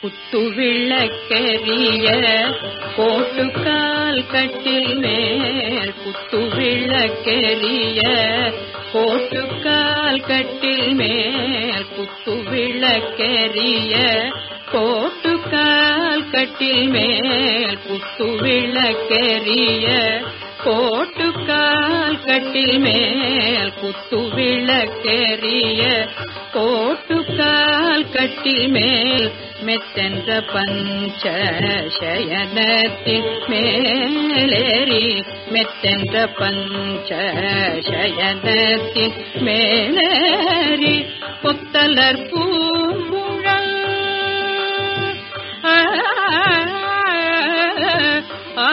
குத்து விளக்கெரிய கோட்டுக்கால் கட்டில் மேல் குத்து விளக்கெரிய கோட்டுக்கால் கட்டில் மேல் குத்து விளக்கெரிய கோட்டுக்கால் கட்டில் மேல் குத்து விளக்கெரிய கோட்டுக்கால் கட்டில் மேல் குத்து விளக்கெரிய கோட்டுக்கால் கட்டில் மேல் மெத்தென்ற பஞ்ச சயனத்தின் மேலேறி மெத்தென்ற பஞ்ச சயனத்தின் மேலேறி கொத்தலர் பூங்குழல் ஆ, ஆ,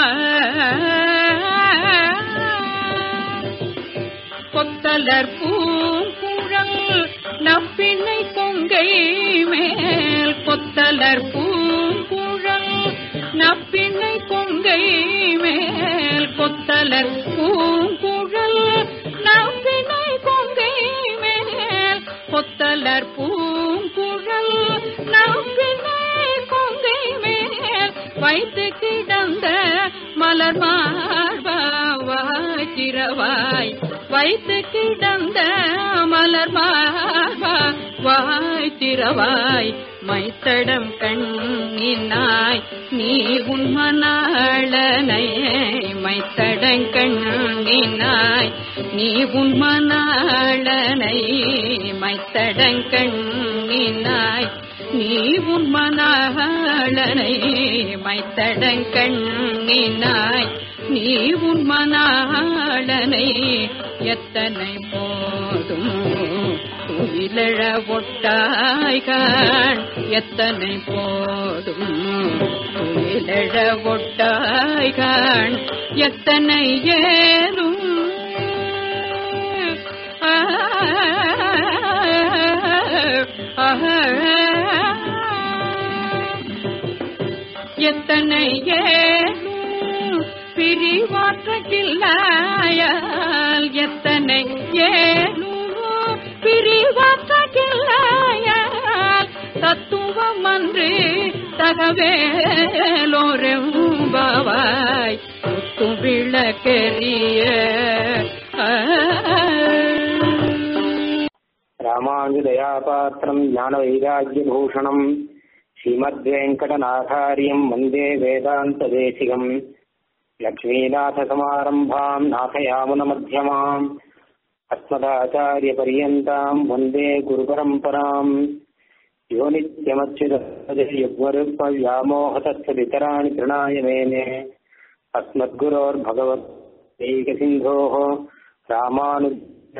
கொத்தலர் பூங்குழல் நப்பினை கொங்கை மேல் கொத்தலர் பூங்குழல் நப்பினை கொங்கை மேல் கொத்தலர் பூங்குழல் நப்பினை கொங்கை மேல் கொத்தலர் பூங்குழல் நப்பினை கொங்கை மேல் வைத்து கிடந்த மலர் மார்பாவாய் திரவாய் வைத்து கிடந்த மலர் மார்பாய் திரவாய் மைத்தடம் கண்ணினாய் நீ உன்மனாளனை மைத்தடம் கண்ணினாய் நீ உன்மனாளனை மைத்தடம் கண்ணினாய் நீ உன்மனாளனை மைத்தடம் கண்ணினாய் நீ உன்மனாளனை எத்தனை போதும் துயிலழ ஒட்டாய்கான் எத்தனை போதும் துயிலழ ஒட்டாய்கான் எத்தனை ஏறும் ஆ, ஆ, எத்தனை ஏறும் பிரிவாற்றகில்லாயால் எத்தனை ஏனும் பிரிவாற்றகில்லாயால் தத்துவம் அன்று தகவேலோரெம்பாவாய் முத்து விளக்கெரிய ராமானுஜதயாபாத்திரம் ஞானவைராக்கியபூஷணம் ஸ்ரீமத்வேங்கடநாதாரியம் வந்தே வேதாந்ததேசிகம் லக்ஷ்மீநாथसमारम्भाम् नाथयामुनमध्यमाम् अस्मदाचार्यपर्यन्ताम् वन्दे गुरुपरम्पराम् यो नित्यमच्युतव्यामोहतत्सवितराणि तृणाय मेने अस्मद्गुरोर्भगवत्यैकसिन्धोः रामानु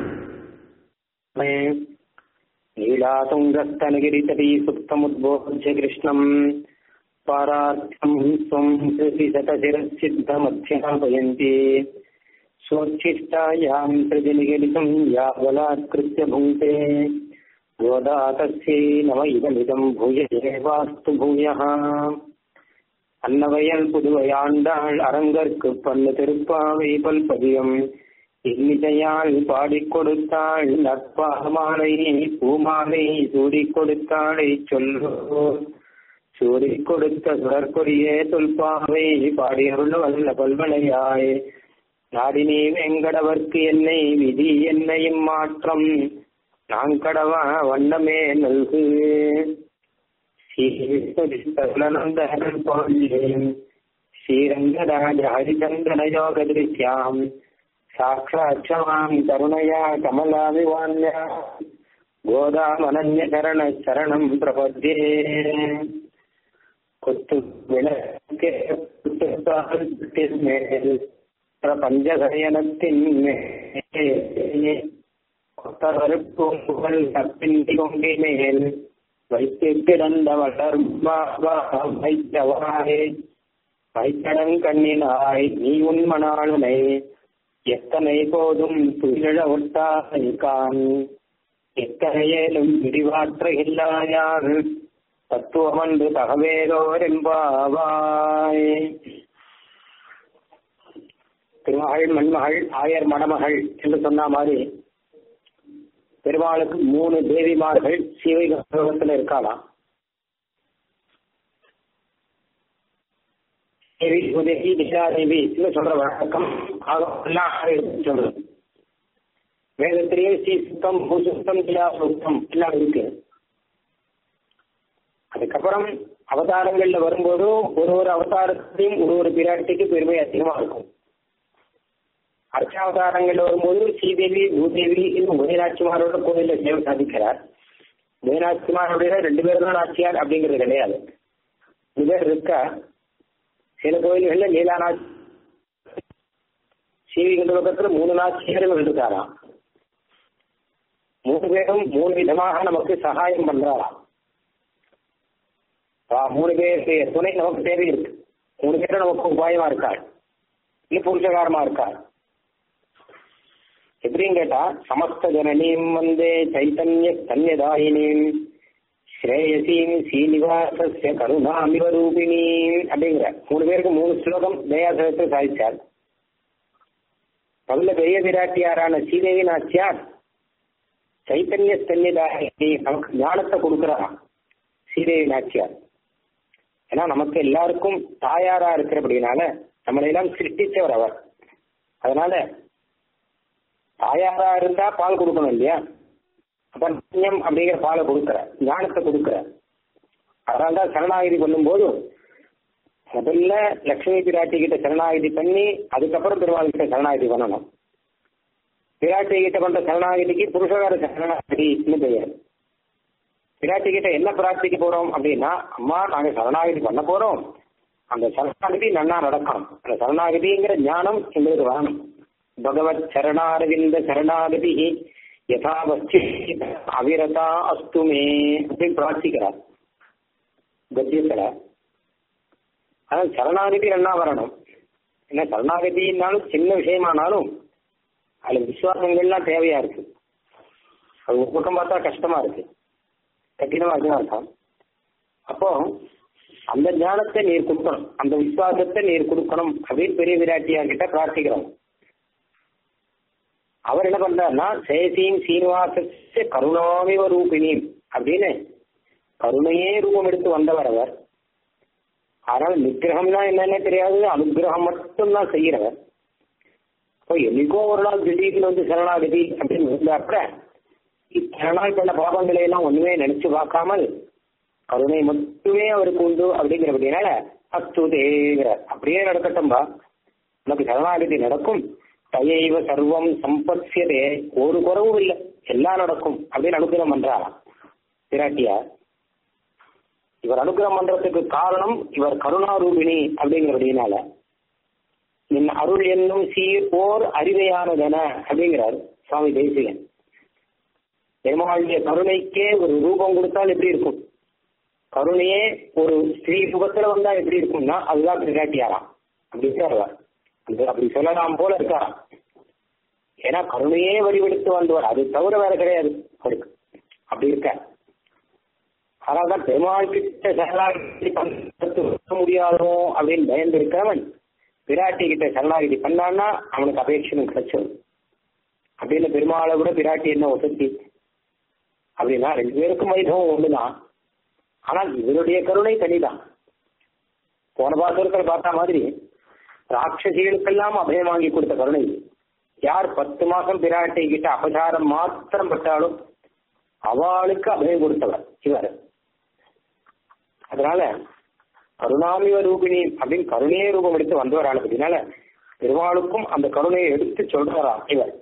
नीलातुङ्गस्तनगिरितटी सुप्तमुद्बोध्य कृष्णम् पारार्थम् स्वम् कृतिशतशिरसिद्धमध्यापयन्ति स्वोच्छिष्टायाम् सृजनिगलितम् या बलात्कृत्य भुङ्क्ते गोदा तस्यै नम इदमिदम् भूय एवास्तु भूयः அன்னவயல் புதுவையாண்டாள் அரங்கற்கு பண்ணு திருப்பாவை பல்பதியம் இன்னிசையால் பாடிக் கொடுத்தாள் நட்பாமாலை பூமாலை சூடிக் கொடுத்தாளை சொல்லோ சூடிக் கொடுத்த சுடற்கொடியே தொல்பாவை பாடியருள் வல்ல பல்வளையாய் நாடினே வெங்கடவர்க்கு என்னை விதி என்னையும் மாற்றம் நான் கடவா வண்ணமே நல்கு ஸ்ரீநந்தகன் பாண்டியன் ஸ்ரீரங்கராஜ ஹரிச்சந்திரன யோக திருஷ்யாம் சாட்சாட்சமாம் கருணையா கமலாமிவான்யா கோதாமனன்ய சரண சரணம் பிரபத்யே கொத்து விளக்கே புத்தகத்தின் மேல் பிரபஞ்சசயனத்தின் மேல் கொத்தவருக்கும் புகழ் கப்பின்றி கொண்டி மேல் வைத்து கிடந்த வளர்பாபா வைத்தவாயே வைத்தடம் கண்ணினாய் நீ உண்மனாளுனை எத்தனை போதும் துயிழ ஒட்டான் எத்தனையேலும் விரிவாற்ற இல்லாயார் தத்துவமன்று தகவேலோரெம்பாவாய் திருமகள் மண்மகள் ஆயர் மணமகள் என்று சொன்ன மாதிரி பெருமாளுக்கு மூணு தேவிமார்கள் சிவைகத்தில் இருக்காளாம் தேவி உதவி நிஷாதேவி சொல்ற வழக்கம் எல்லாம் எடுத்து சொல்றது வேதத்திலேயே ஸ்ரீ சுத்தம் பூசுத்தம் கிலா சுத்தம் எல்லாம் இருக்கு அதுக்கப்புறம் அவதாரங்கள்ல வரும்போது ஒரு ஒரு அவதாரத்தையும் ஒரு ஒரு பிராட்டிக்கு பெருமை அதிகமா இருக்கும் அர்ச்சாவதாரங்கள்ல வரும்போது ஸ்ரீதேவி பூதேவி இன்னும் முதலாட்சிமாரோட கோயில சேவை சாதிக்கிறார் முதலாட்சிமாரோட ரெண்டு பேரும் தான் ஆட்சியார் அப்படிங்கிறது கிடையாது ரெண்டு பேர் இருக்கா சில கோயில்கள்ல லீலாநாத் ஸ்ரீவிகுண்ட பக்கத்துல மூணு நாச்சியர்கள் இருக்காராம் மூணு பேரும் மூணு விதமாக நமக்கு சகாயம் பண்றாராம் மூணு பேருடைய துணை நமக்கு தேவை இருக்கு மூணு பேரும் நமக்கு உபாயமா இருக்காள் இல்ல புருஷகாரமா இருக்காள் எப்படின்னு கேட்டா சமஸ்த ஜனனீம் வந்து சைத்தன்ய தன்யதாயினீம் ஸ்ரேயசீம் ஸ்ரீனிவாசஸ்ய கருணாமிவ ரூபிணீம் அப்படிங்கிற மூணு பேருக்கு மூணு ஸ்லோகம் தயாசகத்தை சாதிச்சார் முதல்ல பெரிய விராட்டியாரான ஸ்ரீதேவி நாச்சியார் சைத்தன்ய தன்யதாயினி நமக்கு ஞானத்தை கொடுக்குறாராம் ஸ்ரீதேவி நாச்சியார் ஏன்னா நமக்கு எல்லாருக்கும் தாயாரா இருக்கிறபடினால நம்மளை எல்லாம் சிருஷ்டிச்சவர் அவர் அதனால தாயாரா இருந்தா பால் கொடுக்கணும் இல்லையா அப்ப புண்ணியம் அப்படிங்கிற பாலை கொடுக்குற ஞானத்தை கொடுக்குற அதனால தான் சரணாகிதி பண்ணும்போது முதல்ல லட்சுமி பிராட்டி கிட்ட சரணாகிதி பண்ணி அதுக்கப்புறம் பெருமாள் கிட்ட சரணாகிதி பண்ணணும் பிராட்டி கிட்ட பண்ற சரணாகிதிக்கு புருஷகார சரணாகிதின்னு பெயர் பிராட்டி கிட்ட என்ன பிரார்த்திக்க போறோம் அப்படின்னா அம்மா நாங்க சரணாகிதி பண்ண போறோம் அந்த சரணாகிதி நன்னா நடக்கணும் அந்த சரணாகிதிங்கிற ஞானம் எங்களுக்கு வரணும் பகவத் சரணாரவிந்த சரணாகதி யதாவஸ்தி அவிரதா அஸ்துமே அப்படின்னு பிரார்த்திக்கிறார் கத்தியத்துல அதாவது சரணாகதி நன்னா வரணும் என்ன சரணாகதினாலும் சின்ன விஷயமானாலும் அதுல விசுவாசங்கள்லாம் தேவையா இருக்கு அது ஒரு பக்கம் பார்த்தா கஷ்டமா இருக்கு கடினமா இருக்குன்னு அர்த்தம் அப்போ அந்த ஞானத்தை நீர் கொடுக்கணும் அந்த விசுவாசத்தை நீர் கொடுக்கணும் அப்படின்னு பெரிய விராட்டியா கிட்ட பிரார்த்திக்கிறோம் அவர் என்ன பண்றாருன்னா சேசியும் சீனிவாச கருணாமிவ ரூபிணியும் அப்படின்னு கருணையே ரூபம் எடுத்து வந்தவர் அவர் ஆனால் நிகிரகம்னா என்னன்னு தெரியாது அனுகிரகம் மட்டும்தான் செய்கிறவர் இப்போ என்னைக்கோ ஒரு நாள் திடீர்னு வந்து சரணாகதி அப்படின்னு இருந்தாப்ப இத்தனை நாள் பண்ண பாபங்களை எல்லாம் ஒண்ணுமே நினைச்சு பார்க்காமல் கருணை மட்டுமே அவருக்கு உண்டு அப்படிங்கிறபடினால அத்துதேங்கிறார் அப்படியே நடக்கட்டும்பா உனக்கு சரணாகதி நடக்கும் தயைவ சர்வம் சம்பத்யதே ஒரு குறவும் இல்லை எல்லாம் நடக்கும் அப்படின்னு அனுகிரகம் பண்றாராம் பிராட்டியார் இவர் அனுகிரகம் பண்றதுக்கு காரணம் இவர் கருணாரூபிணி அப்படிங்கிறபடினால நின் அருள் என்னும் சீர் ஓர் அறிவையானதென அப்படிங்கிறார் சுவாமி தேசிகன் பெருமாளுடைய கருணைக்கே ஒரு ரூபம் கொடுத்தால் எப்படி இருக்கும் கருணையே ஒரு ஸ்திரீ ரூபத்துல வந்தா எப்படி இருக்கும்னா அதுதான் பிராட்டியாராம் அப்படி இருக்கார் அந்த அப்படி சொல்லலாம் போல இருக்காராம் ஏன்னா கருணையே வடிவெடுத்து வந்தவர் அது தவிர வேற கிடையாது அவருக்கு அப்படி இருக்க அதனால்தான் பெருமாள் கிட்ட சரணாகிதி பண்ண முடியாதோ அப்படின்னு பயந்து இருக்கிறவன் பிராட்டி கிட்ட சரணாகிதி பண்ணான்னா அவனுக்கு அபேட்சனும் கிடைச்சிடும் அப்படின்னு பெருமாளை விட பிராட்டி என்ன வசதி அப்படின்னா ரெண்டு பேருக்கும் வைபவம் ஒண்ணுதான் ஆனால் இவருடைய கருணை தனிதான் போன பாசத்தில் பார்த்த மாதிரி ராட்சசிகளுக்கெல்லாம் அபயம் வாங்கி கொடுத்த கருணை யார் பத்து மாசம் பிராட்டி கிட்ட அபசாரம் மாத்திரம் பட்டாலும் அவளுக்கு அபயம் கொடுத்தவர் இவர் அதனால கருணாமிவ ரூபிணி அப்படின்னு கருணையே ரூபம் எடுத்து வந்தவரான அப்படின்னால பெருமாளுக்கும் அந்த கருணையை எடுத்து சொல்றாரா இவர்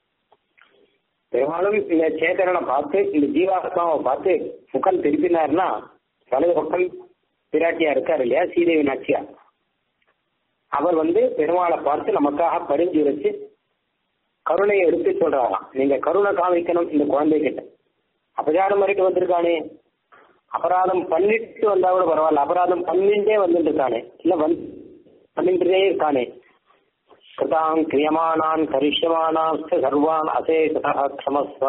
பெருமாளும் இந்த சேதனனை பார்த்து இந்த ஜீவாத்மாவை பார்த்து முகம் திருப்பினார்னா வலது பக்கம் பிராட்டியா இருக்காரு இல்லையா சீதேவி நாச்சியா அவர் வந்து பெருமாளை பார்த்து நமக்காக பரிஞ்சு வச்சு கருணையை எடுத்து சொல்றாராம் நீங்க கருணை காமிக்கணும் இந்த குழந்தைகிட்ட அபச்சாரம் வரைக்கும் வந்திருக்கானே அபராதம் பண்ணிட்டு வந்தா கூட பரவாயில்ல அபராதம் பண்ணிட்டே வந்துட்டு இருக்கானே இல்ல வந்து பண்ணிட்டுதே இருக்கானே கிருதாம் கிரியமானான் கரிஷ்யமானான் சர்வான் அசேஷதா க்ஷமஸ்வ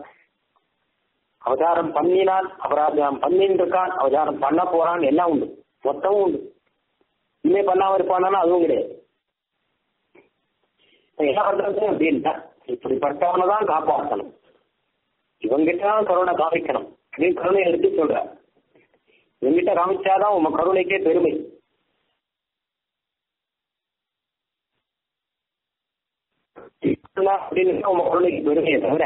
அவதாரம் பண்ணினான் அபராதம் பண்ணிட்டு இருக்கான் அவதாரம் பண்ண போறான் எல்லாம் உண்டு மொத்தமும் உண்டு இனிமே பண்ணாம இருப்பானா அதுவும் கிடையாது என்ன பண்றது அப்படின்னா இப்படிப்பட்டவனை தான் காப்பாற்றணும் இவங்கிட்ட தான் கருணை காமிக்கணும் அப்படின்னு கருணை எடுத்து சொல்ற இவங்கிட்ட காமிச்சாதான் உங்க கருணைக்கே பெருமை அப்படின்னு உங்க குழந்தைக்கு பெருமையை தவிர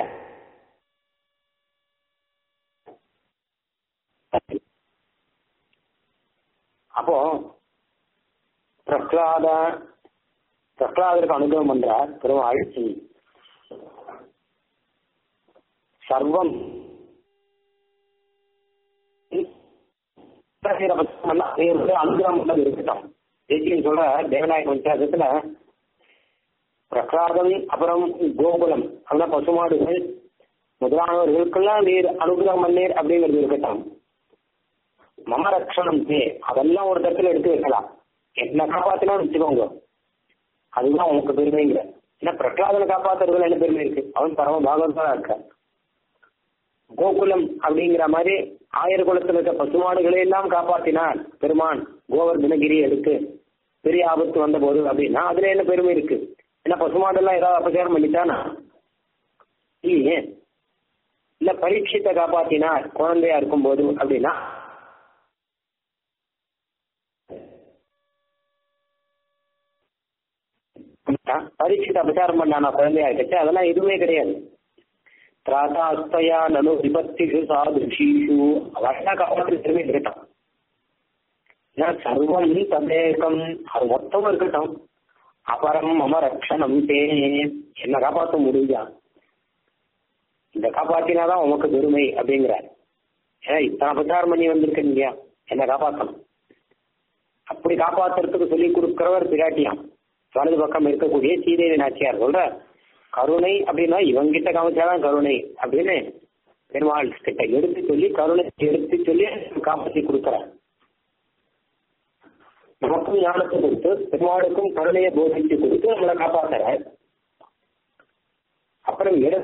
அப்போ பிரகலாத பிரகலாதருக்கு அனுகிரகம் பண்றார் பெருமாள் சர்வம் அனுகிரகம் பண்ணது இருக்கட்டும் தேசியம் சொல்ற தேவநாயக பஞ்சாயத்துல பிரகலாதம் அப்புறம் கோகுலம் அதான் பசுமாடுகள் முதலானவர்களுக்கெல்லாம் நீர் அனுகிரகம் பண்ணீர் அப்படிங்கிறது இருக்கட்டும் மம ரட்சணம் தே அதெல்லாம் ஒரு தரத்துல எடுத்து வைக்கலாம் என்ன காப்பாத்தினா வச்சுக்கோங்க அதுதான் உனக்கு பெருமைங்கிற ஏன்னா பிரகலாதனை காப்பாத்துறதுல என்ன பெருமை இருக்கு அவன் பரம பாகவதா இருக்க கோகுலம் அப்படிங்கிற மாதிரி ஆயிரம் குலத்துல இருக்க பசுமாடுகளை எல்லாம் காப்பாத்தினார் பெருமான் கோவர்தனகிரி எடுத்து பெரிய ஆபத்து வந்த போது அப்படின்னா அதுல என்ன பெருமை இருக்கு ஏன்னா பசுமாடெல்லாம் ஏதாவது அபச்சாரம் பண்ணிட்டானா இல்லையே இல்ல பரீட்சித்தை காப்பாத்தினார் குழந்தையா இருக்கும் போது அப்படின்னா பரீட்சித்தை அபச்சாரம் பண்ணானா குழந்தையா இருக்கச்சு அதெல்லாம் எதுவுமே கிடையாது திராதாஸ்தயா நனு விபத்திஷு சாதுஷீஷு அவெல்லாம் காப்பாற்று பெருமை இருக்கட்டும் ஏன்னா சர்வம் ததேகம் அது மொத்தமும் இருக்கட்டும் அபரம் மம ரக்ஷணம் தே என்ன காப்பாற்ற முடியுதா இந்த காப்பாத்தினாதான் உமக்கு பெருமை அப்படிங்கிறார் ஏன்னா இத்தனை பிரச்சாரம் பண்ணி வந்திருக்கேன் இல்லையா என்ன காப்பாற்றணும் அப்படி காப்பாத்துறதுக்கு சொல்லி கொடுக்கிறவர் பிராட்டியாம் வலது பக்கம் இருக்கக்கூடிய சீதேவி நாச்சியார் சொல்ற கருணை அப்படின்னா இவங்கிட்ட காமிச்சாதான் கருணை அப்படின்னு பெருமாள் கிட்ட எடுத்து சொல்லி கருணை எடுத்து சொல்லி காப்பாற்றி கொடுக்கிறார் நமக்கும் ஞானத்தை கொடுத்து பெருமாளுக்கும் கருணையை போதித்து கொடுத்து நம்மளை காப்பாத்துறார் அப்புறம் இட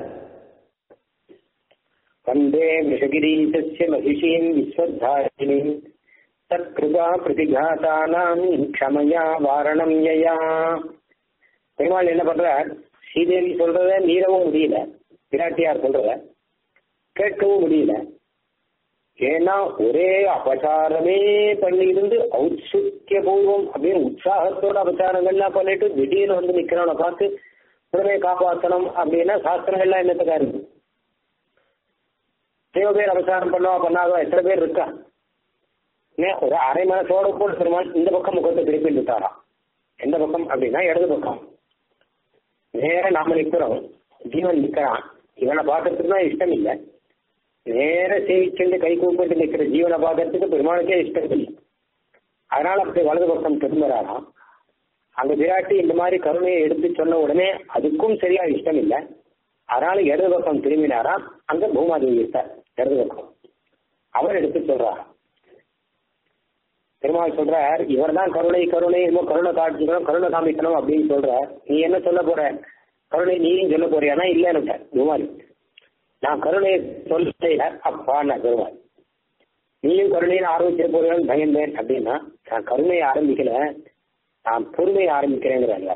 வந்தே விஷகிரீசஸ்ய மகிஷீம் விஸ்வத்தாரிணீம் தத்கிருபா பிரதிகாதானாம் க்ஷமயா வாரணம் யயா பெருமாள் என்ன பண்றார் ஸ்ரீதேவி சொல்றத மீறவும் முடியல பிராட்டியார் சொல்றத கேட்கவும் முடியல ஏன்னா ஒரே அபச்சாரமே பண்ணி இருந்து ஔத்சுக்கிய பூர்வம் அப்படின்னு உற்சாகத்தோட அபச்சாரங்கள்லாம் பண்ணிட்டு திடீர்னு வந்து நிக்கிறவனை பார்த்து உடனே காப்பாற்றணும் அப்படின்னா சாஸ்திரங்கள்லாம் என்னத்துக்கா இருக்கு எத்தனையோ பேர் அபச்சாரம் பண்ணவா பண்ணாதோ எத்தனை பேர் இருக்கா ஏன் ஒரு அரை மனசோட கூட பெருமாள் இந்த பக்கம் முகத்தை திருப்பி விட்டாராம் எந்த பக்கம் அப்படின்னா இடது பக்கம் நேர நாம நிக்கிறோம் ஜீவன் நிக்கிறான் இவனை பார்க்கறதுக்கு தான் இஷ்டம் இல்லை நேர சேவிச்சுண்டு கை கூப்பிட்டு நிக்கிற ஜீவனை பார்க்கறதுக்கு பெருமாளுக்கே இஷ்டம் இல்லை அதனால அப்படி வலது பக்கம் திரும்புறாராம் அங்க விராட்டி இந்த மாதிரி கருணையை எடுத்து சொன்ன உடனே அதுக்கும் சரியா இஷ்டம் இல்லை அதனால இடது பக்கம் திரும்பினாராம் அங்க பூமாதேவி இருக்கார் இடது பக்கம் அவர் எடுத்து சொல்றாராம் பெருமாள் சொல்றார் இவர் தான் கருணை கருணை இன்னும் கருணை காட்டிக்கணும் கருணை காமிக்கணும் அப்படின்னு சொல்ற நீ என்ன சொல்ல போற கருணை நீயும் சொல்ல போறியானா இல்லைன்னு பூமாரி நான் கருணையை சொல்ல அப்பா நான் பெருமாள் நீயும் கருணையை ஆரம்பிச்சிட போறியான்னு பயந்தேன் அப்படின்னா நான் கருணையை ஆரம்பிக்கல நான் பொறுமையை ஆரம்பிக்கிறேங்கிறாங்க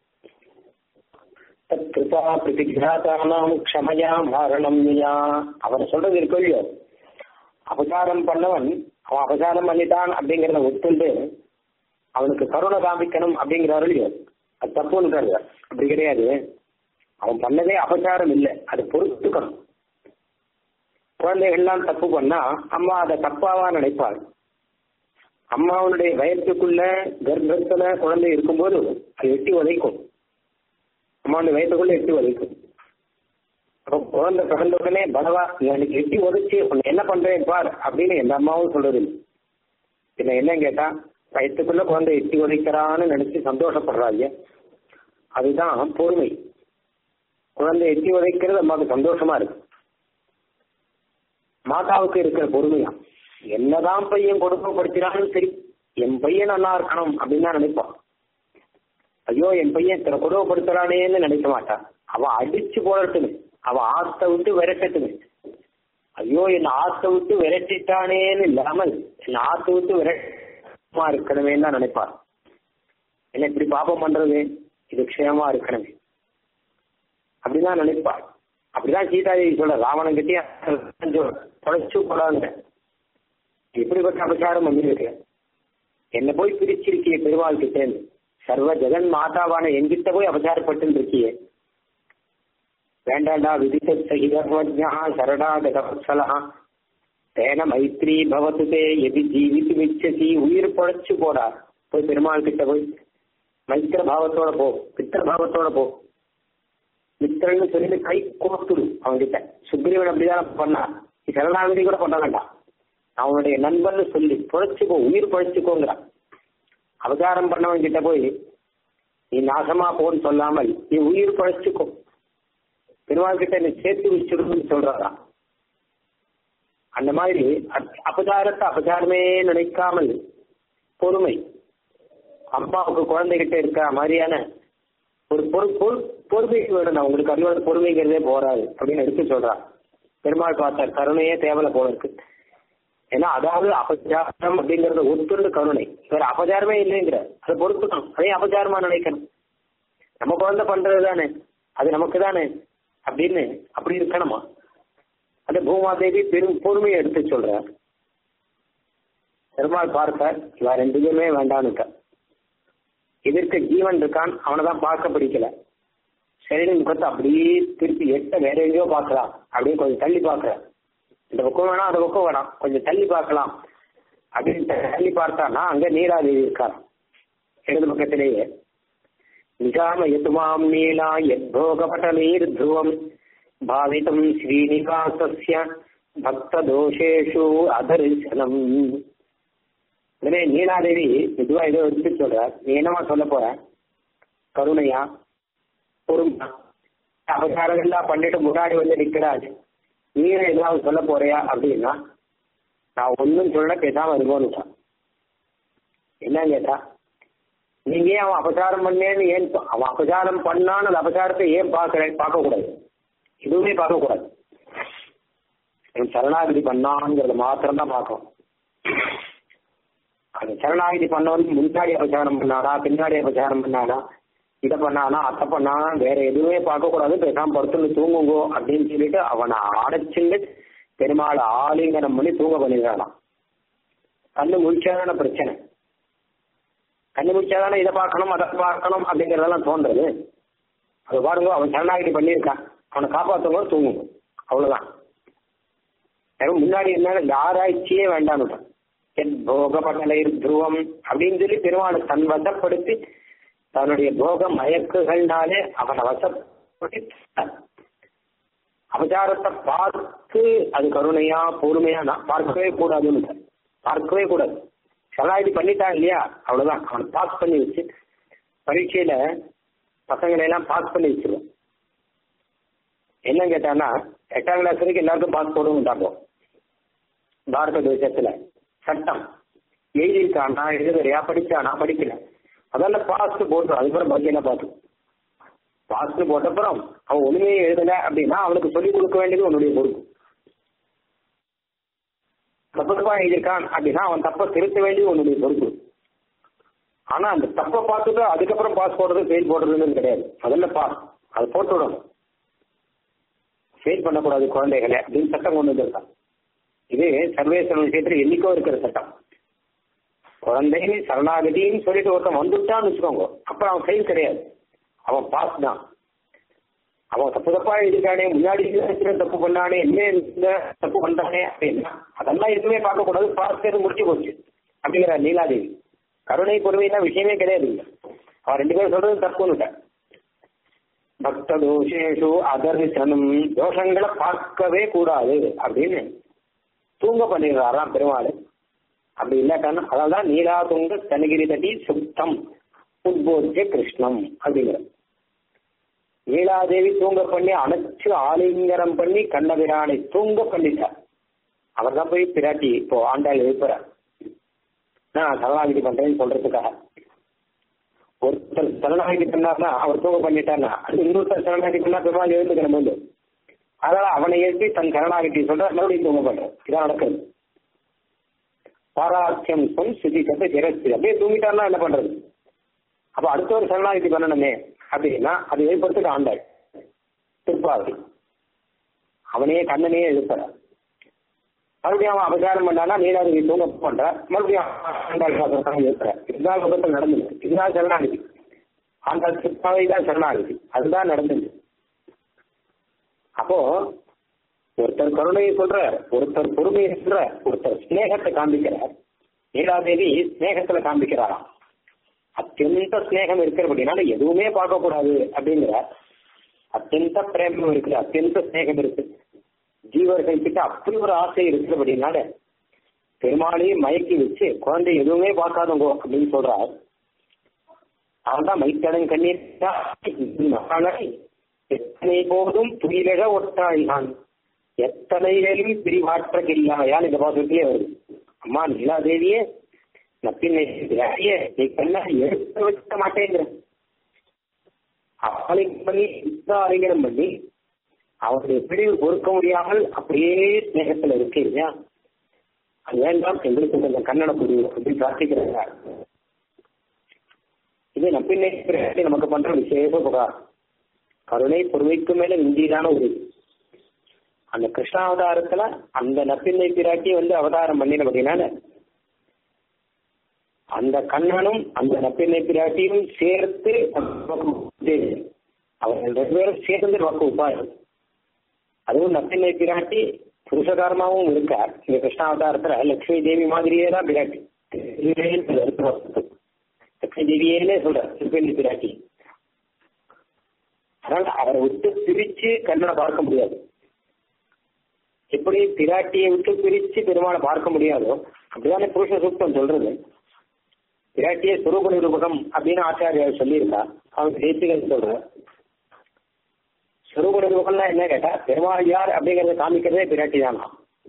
கிருபா பிரதிகிராதானாம் க்ஷமயா மாரணம் அவர் சொல்றது இருக்கோ இல்லையோ அபசாரம் பண்ணவன் அவன் அபசாரம் பண்ணிட்டான் அப்படிங்கிறத ஒத்துண்டு அவனுக்கு கருணை காமிக்கணும் அப்படிங்கிறாரு இல்லையோ அது தப்புன்னு அப்படி கிடையாது அவன் பண்ணதே அபசாரம் இல்லை அது பொறுத்துக்கணும் குழந்தைகள்லாம் தப்பு பண்ணா அம்மா அதை தப்பாவா நினைப்பாள் அம்மாவுடைய வயத்துக்குள்ள கர்ப்பத்துல குழந்தை இருக்கும்போது அது எட்டி உதைக்கும் அம்மாவுடைய வயத்துக்குள்ள எட்டி உதைக்கும் அப்போ குழந்தை பிறந்த உடனே பலவா எனக்கு எட்டி உதச்சி உன்னை என்ன பண்றேன் பார் அப்படின்னு எந்த அம்மாவும் சொல்றது பின்ன என்ன கேட்டா வயத்துக்குள்ள குழந்தை எட்டி உதைக்கிறான்னு நினைச்சு சந்தோஷப்படுறாங்க அதுதான் பொறுமை குழந்தை எட்டி உதைக்கிறது அம்மாவுக்கு சந்தோஷமா இருக்கு மாதாவுக்கு இருக்கிற பொறுமையா என்னதான் பையன் கொடுமைப்படுத்தினாலும் சரி என் பையன் நல்லா இருக்கணும் அப்படின்னு தான் நினைப்பான் ஐயோ என் பையன் இத்தனை கொடுமைப்படுத்துறானேன்னு நினைக்க மாட்டான் அவன் அடிச்சு போடட்டுமே அவன் ஆத்த விட்டு விரட்டட்டுமே ஐயோ என் ஆத்த விட்டு விரட்டிட்டானேன்னு இல்லாமல் என் ஆத்த விட்டு விரட்டமா இருக்கணுமே தான் நினைப்பார் என்ன இப்படி பாப்பம் பண்றது இது க்ஷேமா இருக்கணுமே அப்படிதான் நினைப்பார் அப்படிதான் சீதாதேவி சொல்ற ராவணன் கிட்டே தொலைச்சு போடாங்க எப்படிப்பட்ட அபச்சாரம் வந்திருக்கு என்ன போய் பிரிச்சிருக்கிய பெருமாள் கிட்டேன்னு சர்வ ஜெகன் மாதாவான எங்கிட்ட போய் அபச்சாரப்பட்டு இருக்கியே வேண்டாண்டா விதித்த சகிதர்வஜா சரணாகதவத்சலா தேன மைத்ரி பவத்து தே எதி ஜீவித்து மிச்சசி உயிர் பொழைச்சு போடா போய் பெருமாள் கிட்ட போய் மைத்திர பாவத்தோட போ பித்திர பாவத்தோட போ மித்திரன்னு சொல்லி கை கோத்துடு அவன்கிட்ட சுக்ரீவன் அப்படிதான் பண்ணா நீ சரணாகதி கூட பண்ண வேண்டாம் அவனுடைய நண்பன் சொல்லி பொழைச்சுக்கோ உயிர் பொழைச்சுக்கோங்கிறான் அவதாரம் பண்ணவன் கிட்ட போய் நீ நாசமா போன்னு சொல்லாமல் நீ உயிர் பழைச்சுக்கோ பெருமாள் கிட்ட நீ சேர்த்து வச்சிருன்னு சொல்றாராம் அந்த மாதிரி அப்- அபச்சாரத்தை அபச்சாரமே நினைக்காமல் பொறுமை அம்மாவுக்கு குழந்தைகிட்ட இருக்கிற மாதிரியான ஒரு பொறு பொறு- பொறுமை வேணும் உங்களுக்கு அறிவான பொறுமைங்கிறதே போறாது அப்படின்னு எடுத்து சொல்றான் பெருமாள் பார்த்தார் கருணையே தேவலை போல இருக்கு ஏன்னா அதாவது அபச்சாரம் அப்படிங்கறத ஒத்துண்டு கருணை வேற அபச்சாரமே இல்லைங்கிற அதை பொறுத்துக்கணும் அதே அபச்சாரமா நினைக்கணும் நம்ம குழந்தை பண்றது தானே அது நமக்கு தானே அப்படின்னு அப்படி இருக்கணுமா அந்த பூமாதேவி பெரும் பொறுமையை எடுத்து சொல்ற பெருமாள் பார்க்க இவ ரெண்டு பேருமே வேண்டான்னுக்க எதிர்க்க ஜீவன் இருக்கான் அவனை தான் பார்க்க பிடிக்கல சரி முகத்தை அப்படியே திருப்பி எட்ட வேற எங்கேயோ பார்க்கலாம் அப்படியே கொஞ்சம் தள்ளி பார்க்கற இந்த பக்கம் வேணாம் அந்த பக்கம் வேணாம் கொஞ்சம் தள்ளி பார்க்கலாம் அப்படின்னு தள்ளி பார்த்தான்னா அங்க நீராதேவி இருக்கார் இடது பக்கத்திலேயே நிகாம யதுமாம் நீலா யத்போகபட்டலீர் துருவம் பாவிதம் ஸ்ரீனிவாசஸ்ய பக்த தோஷேஷு அதரிசனம் உடனே நீலாதேவி மெதுவா ஏதோ எடுத்து சொல்றார் நீ என்னமா சொல்ல போற கருணையா பொறுமையா அபசாரங்கள்லாம் பண்ணிட்டு முன்னாடி வந்து நிக்கிறாரு நீ ஏதாவது சொல்ல போறியா அப்படின்னா நான் ஒன்றும் சொல்ல பேசாம இருப்போம்னுட்டான் என்ன கேட்டா நீங்க ஏன் அவன் அபசாரம் பண்ணேன்னு ஏன் பா- அவன் அபசாரம் பண்ணான்னு அந்த அபசாரத்தை ஏன் பார்க்கற பார்க்க கூடாது எதுவுமே பார்க்க கூடாது அவன் சரணாகதி பண்ணாங்கிறத மாத்திரம் தான் பார்க்கணும் அந்த சரணாகதி பண்ணவன் முன்னாடி அபசாரம் பண்ணானா பின்னாடி அபசாரம் பண்ணானா இதை பண்ணானா அதை பண்ணானா வேற எதுவுமே பார்க்க கூடாது பேசாம படுத்துன்னு தூங்குங்கோ அப்படின்னு சொல்லிட்டு அவனை அடைச்சுட்டு பெருமாள் ஆலிங்கனம் பண்ணி தூங்க பண்ணிடுறானாம் கண்ணு முழிச்சாதான பிரச்சனை கண்ணு முழிச்சாதானே இதை பார்க்கணும் அதை பார்க்கணும் அப்படிங்கறதெல்லாம் தோன்றது அது பாருங்க அவன் சரணாகதி பண்ணியிருக்கான் அவனை காப்பாற்றுங்க தூங்குங்க அவ்வளவுதான் எனக்கு முன்னாடி இருந்தாலும் இந்த ஆராய்ச்சியே வேண்டாம்னுட்டான் என் போகபடலைர் துருவம் அப்படின்னு சொல்லி பெருமாளை தன் வசப்படுத்தி தன்னுடைய போக மயக்குகள்னாலே அவனை வசப்படுத்தி அபச்சாரத்தை பார்த்து அது கருணையா பொறுமையா நான் பார்க்கவே கூடாதுன்னு பார்க்கவே கூடாது சரணாகதி பண்ணிட்டான் இல்லையா அவ்வளவுதான் அவனை பாஸ் பண்ணி வச்சு பரீட்சையில பசங்களை எல்லாம் பாஸ் பண்ணி வச்சிருவோம் என்ன கேட்டான்னா எட்டாம் கிளாஸ் வரைக்கும் எல்லாருக்கும் பாஸ் போடுவோம் பாரத தேசத்துல சட்டம் எழுதியிருக்கானா எழுதுறியா படிச்சானா படிக்கல அதெல்லாம் பாஸ்ட் போட்டு அதுக்கப்புறம் பாக்கியெல்லாம் பார்த்து பாஸ்ட் போட்டப்புறம் அவன் ஒண்ணுமே எழுதல அப்படின்னா அவனுக்கு சொல்லிக் கொடுக்க வேண்டியது உன்னுடைய பொறுப்பு தப்பு தப்பா எழுதியிருக்கான் அப்படின்னா அவன் தப்பை திருத்த வேண்டியது உன்னுடைய பொறுப்பு ஆனா அந்த தப்பை பார்த்துட்டு அதுக்கப்புறம் பாஸ் போடுறது ஃபெயில் போடுறதுன்னு கிடையாது முதல்ல பாஸ் அது போட்டு விடணும் ஃபெயில் பண்ணக்கூடாது குழந்தைகளை அப்படின்னு சட்டம் கொண்டு வந்திருக்கான் இது சர்வேஸ்வரன் விஷயத்துல என்னைக்கோ இருக்கிற சட்டம் குழந்தை சரணாகதின்னு சொல்லிட்டு ஒருத்தன் வந்துட்டான்னு வச்சுக்கோங்க அப்புறம் அவன் ஃபெயில் கிடையாது அவன் பாஸ் தான் அவன் தப்பு தப்பா எழுதிட்டானே முன்னாடி இருக்கிற தப்பு பண்ணானே என்ன இந்த தப்பு பண்ணானே அப்படின்னா அதெல்லாம் எதுவுமே பார்க்க கூடாது பாஸ் தேர்வு முடிச்சு போச்சு அப்படிங்கிற நீலாதேவி கருணை பொறுமைலாம் விஷயமே கிடையாது இங்க. அவன் ரெண்டு பேரும் சொல்றது தப்புன்னுட்டேன் பக்த தோஷேஷு அதர்சனம் தோஷங்களை பார்க்கவே கூடாது அப்படின்னு தூங்க பண்ணிடுறாராம் பெருமாள் அப்படி இல்லாட்டானா அதான் நீலா துங்க தனகிரி தட்டி சுத்தம் உத்போத்திய கிருஷ்ணம் அப்படிங்கிற நீலாதேவி தூங்க பண்ணி அணைச்சு ஆலிங்கனம் பண்ணி கண்ணபிரானை தூங்க பண்ணிட்டார் அவர் தான் போய் பிராட்டி இப்போ ஆண்டாள் எழுப்புறார் நான் சரணாகிதி பண்றேன்னு சொல்றதுக்காக ஒருத்தர் சரணாகிதி பண்ணார்னா அவர் தூங்க பண்ணிட்டார்னா அது இன்னொருத்தர் சரணாகிதி பண்ணா பெருமாள் எழுந்துக்கிற போது அதனால அவனை எழுப்பி தன் சரணாகிதி சொல்ற மறுபடியும் தூங்க பண்றான் இதான் நடக்குது பாராட்சியம் சொல் சுதி கத்து சிரஸ்தி அப்படியே தூங்கிட்டார்னா என்ன பண்றது அப்ப அடுத்த ஒரு சரணாகிதி பண்ணணுமே அப்படின்னா அது ஏற்படுத்துட்டு ஆண்டாள் திருப்பாவை அவனையே கண்ணனையே எழுப்புறார் மறுபடியும் அவன் அபச்சாரம் பண்ணானா நீலாதேவி தூங்க பண்ற மறுபடியும் ஆண்டாள் சாசனம் எழுப்புற இதுதான் விபத்தில் நடந்தது இதுதான் சரணாகிதி ஆண்டாள் திருப்பாவை தான் சரணாகிதி அதுதான் நடந்தது அப்போ ஒருத்தர் கருணையை சொல்றார் ஒருத்தர் பொறுமையை சொல்றார் ஒருத்தர் ஸ்நேகத்தை காண்பிக்கிறார் நீலாதேவி ஸ்நேகத்துல காண்பிக்கிறாராம் அத்தியந்த ஸ்நேகம் இருக்கிறபடினால எதுவுமே பார்க்க கூடாது அப்படிங்கிறார் அத்தியந்த பிரேமம் இருக்குது அத்தியந்த ஸ்நேகம் இருக்கு ஜீவர்கள் கிட்ட அப்படி ஒரு ஆசை இருக்கிறபடினால பெருமாளையும் மயக்கி வச்சு குழந்தை எதுவுமே பார்க்காதவங்க அப்படின்னு சொல்றார் அவன்தான் மைத்தடன் கண்ணீர் எத்தனை போதும் துயிலழ ஒட்டாழ்கான் எத்தனைகளும் பிரிவாற்றகில்லாயால் இந்த பாசத்திலே வருது அம்மா நீலாதேவியே நப்பின்னை நீ கண்ணா எடுத்து வைக்க மாட்டேங்கிற ஆலிங்கம் பண்ணி யுத்த ஆலிங்கனம் பண்ணி அவருடைய பிடிவு பொறுக்க முடியாமல் அப்படியே ஸ்நேகத்துல இருக்கு இல்லையா அது வேண்டாம் எங்களுக்கு கொஞ்சம் கண்ணட புரியும் அப்படின்னு பிரார்த்திக்கிறாங்க இது நப்பின்னை பிராட்டி நமக்கு பண்ற விசேஷ உபகாரம் கருணை பொறுமைக்கு மேல இந்தியதான ஒரு இது. அந்த கிருஷ்ணாவதாரத்துல அந்த நப்பின்னை பிராட்டி வந்து அவதாரம் பண்ணினபடினால அந்த கண்ணனும் அந்த நப்பின்னை பிராட்டியும் சேர்த்து அவர்கள் ரெண்டு பேரும் சேர்ந்து நமக்கு உபாயம் அதுவும் நப்பின்னை பிராட்டி புருஷகாரமாவும் இருக்கார் இந்த கிருஷ்ணாவதாரத்துல லட்சுமி தேவி மாதிரியே தான் பிராட்டி லட்சுமி தேவியே சொல்ற திருப்பதி பிராட்டி அதனால அவரை விட்டு பிரிச்சு கண்ணனை பார்க்க முடியாது எப்படி பிராட்டியை விட்டு பிரிச்சு பெருமாளை பார்க்க முடியாதோ அப்படிதானே புருஷ சூக்தம் சொல்றது பிராட்டிய சுரூப நிரூபகம் அப்படின்னு ஆச்சாரியார் சொல்லியிருக்கா அவங்க தேசிகன் சொல்ற சுரூப நிரூபகம்னா என்ன கேட்டா பெருமாள் யார் அப்படிங்கறத காமிக்கிறதே பிராட்டி தானா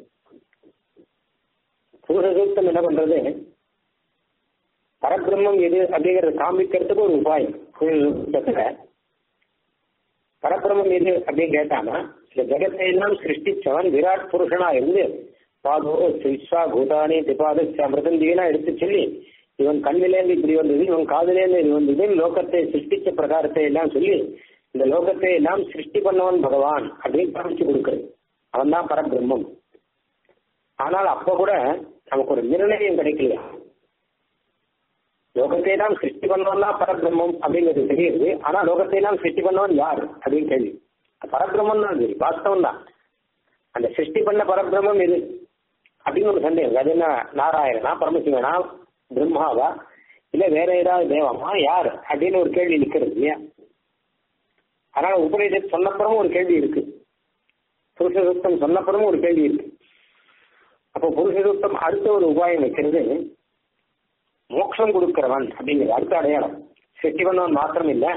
புருஷ சூக்தம் என்ன பண்றது பரபிரம்மம் எது அப்படிங்கறத காமிக்கிறதுக்கு ஒரு உபாயம் புருஷ சூக்தத்துல பரபிரமம் எது அப்படின்னு கேட்டானா இந்த ஜெகத்தை எல்லாம் சிருஷ்டிச்சவன் விராட் புருஷனா இருந்து பாதோ விஸ்வா பூதானி திபாத மிருதந்தினா எடுத்து சொல்லி இவன் கண்ணிலேருந்து இப்படி வந்தது இவன் காதிலேருந்து இது வந்தது லோகத்தை சிருஷ்டிச்ச பிரகாரத்தை எல்லாம் சொல்லி இந்த லோகத்தை எல்லாம் சிருஷ்டி பண்ணவன் பகவான் அப்படின்னு காமிச்சு கொடுக்குறது அவன் தான் பரபிரம்மம் ஆனால் அப்ப கூட நமக்கு ஒரு நிர்ணயம் கிடைக்கலையா லோகத்தை எல்லாம் சிருஷ்டி பண்ணவன் தான் பரபிரம்மம் அப்படிங்கிறது தெரியுது ஆனா லோகத்தை எல்லாம் சிருஷ்டி பண்ணவன் யார் அப்படின்னு கேள்வி பரபிரம்மம் தான் சரி வாஸ்தவம் தான் அந்த சிருஷ்டி பண்ண பரபிரம்மம் எது அப்படின்னு ஒரு சந்தேகம் அது என்ன நாராயணனா பரமசிவனா பிரம்மாவா இல்ல வேற ஏதாவது தேவமா யார் அப்படின்னு ஒரு கேள்வி நிக்கிறது இல்லையா அதனால உபநிஷத் சொன்னப்புறமும் ஒரு கேள்வி இருக்கு புருஷ சுத்தம் சொன்னப்புறமும் ஒரு கேள்வி இருக்கு அப்போ புருஷ சுத்தம் அடுத்த ஒரு உபாயம் வைக்கிறது மோட்சம் கொடுக்கிறவன் அப்படிங்கிறது அடுத்த அடையாளம் சிருஷ்டி பண்ணவன் மாத்திரம் இல்ல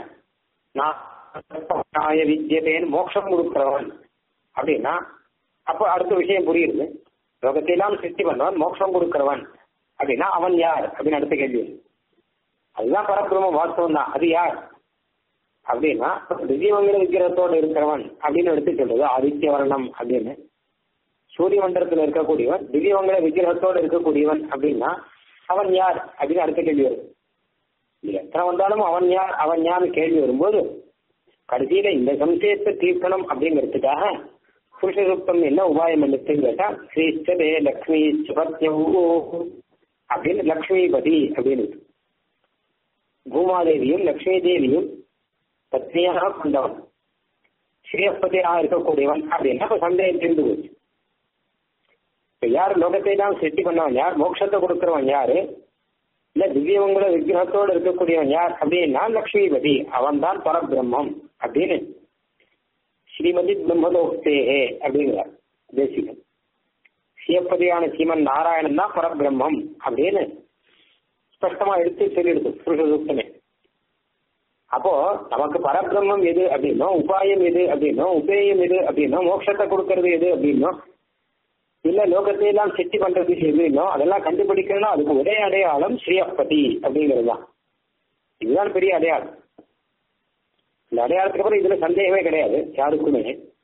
நான் வித்தியதேன் மோட்சம் கொடுக்கிறவன் அப்படின்னா அப்போ அடுத்த விஷயம் புரியுது லோகத்தையெல்லாம் சிருஷ்டி பண்ணவன் மோட்சம் கொடுக்கிறவன் அப்படின்னா அவன் யார் அப்படின்னு அடுத்த கேள்வி அதுதான் பரபிரம வாஸ்தவம் தான் அது யார் அப்படின்னா திவ்யமங்கல விக்கிரகத்தோடு இருக்கிறவன் அப்படின்னு எடுத்து சொல்றது ஆதித்ய வர்ணம் அப்படின்னு சூரிய மண்டலத்தில் இருக்கக்கூடியவன் திவ்யமங்கல விக்கிரகத்தோடு இருக்கக்கூடியவன் அப்படின்னா அவன் யார் அப்படின்னு அடுத்த கேள்வி வரும் எத்தனை வந்தாலும் அவன் யார் அவன் யார்னு கேள்வி வரும்போது கடைசியில இந்த சம்சயத்தை தீர்க்கணும் அப்படிங்கிறதுக்காக புருஷசுத்தம் என்ன உபாயம் என்னத்துன்னு கேட்டா ஸ்ரீஸ்டதே லக்ஷ்மி சுபத்யவு அப்படின்னு லக்ஷ்மிபதி அப்படின்னு பூமாதேவியும் லக்ஷ்மி தேவியும் பத்னியாக கொண்டவன் ஸ்ரீயப்பதியாக இருக்கக்கூடியவன் அப்படின்னா இப்ப சந்தேகம் தெரிந்து போச்சு இப்ப யார் லோகத்தை தான் சிருஷ்டி பண்ணவன் யார் மோட்சத்தை கொடுக்கிறவன் யாரு இல்ல திவ்யமங்கல விக்கிரகத்தோடு இருக்கக்கூடியவன் யார் அப்படின்னா லக்ஷ்மிபதி அவன் தான் பரபிரம்மம் அப்படின்னு ஸ்ரீமதி பிரம்மதோக்தேகே அப்படிங்கிறார் தேசிகன் சிவப்பதியான சீமன் நாராயணன் தான் பரபிரம்மம் அப்படின்னு ஸ்பஷ்டமா எடுத்து சொல்லிடுது புருஷ சூக்தமே அப்போ நமக்கு பரபிரம்மம் எது அப்படின்னோ உபாயம் எது அப்படின்னோ உபேயம் எது அப்படின்னோ மோட்சத்தை கொடுக்கறது எது அப்படின்னோ இல்ல லோகத்தை எல்லாம் செட்டி பண்றது எதுன்னோ அதெல்லாம் கண்டுபிடிக்கணும்னா அதுக்கு ஒரே அடையாளம் ஸ்ரீயப்பதி அப்படிங்கிறது தான் இதுதான் பெரிய அடையாளம் இந்த அடையாளத்துக்கு அப்புறம் இதுல சந்தேகமே கிடையாது யாருக்குமே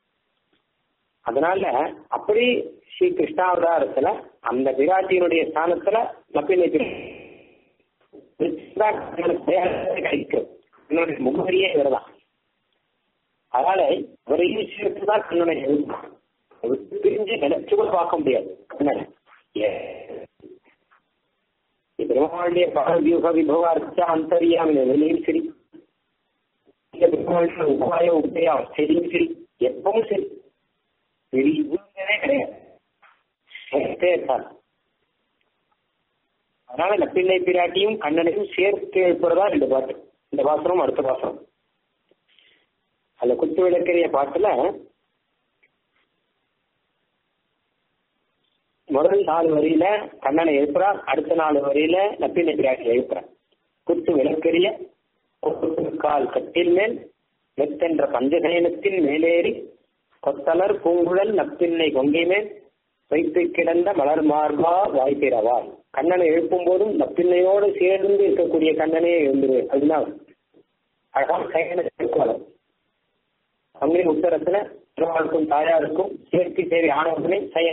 அதனால அப்படி ஸ்ரீ கிருஷ்ணாவதாரத்துல அந்த பிராட்டியினுடைய ஸ்தானத்துல நப்பினை கிடைக்கும் என்னுடைய முகவரியே இவர்தான் அதனால ஒரு ஈஸ்வருக்கு தான் கண்ணனை எழுதும் பிரிஞ்சு நினைச்சு கூட பார்க்க முடியாது கண்ணனை பெருமாளுடைய பகவியூக விபவார்த்த அந்தரியாமி வெளியும் சரி பெருமாளுடைய உபாய உபயா சரியும் சரி எப்பவும் சரி பிரிவுங்கிறதே கிடையாது சேர்த்தே இருப்பார் அதனால நப்பிள்ளை பிராட்டியும் கண்ணனையும் சேர்த்து எழுப்புறதா இந்த பாட்டு இந்த பாசனம் அடுத்த பாசனம் அதுல குத்து விளக்கறிய பாட்டுல முதல் நாலு வரியில கண்ணனை எழுப்புறார் அடுத்த நாலு வரியில நப்பிள்ளை பிராட்டி எழுப்புறார் குத்து விளக்கறிய கால் கட்டில் மேல் மெத்தென்ற பஞ்சசயனத்தின் மேலேறி கொத்தலர் பூங்குழல் நப்பின்னை கொங்கை மேல் வைத்து கிடந்த மலர் மார்பா வாய்ப்பிறவாய் கண்ணனை எழுப்பும் போதும் நப்பின்னையோடு சேர்ந்து இருக்கக்கூடிய கண்ணனே எழுந்துரு அதுதான் அழகான சயன திருக்கோலம் அங்கே உத்தரத்துல திருவாளுக்கும் தாயாருக்கும் சேர்த்தி சேவை ஆனவர்களே சய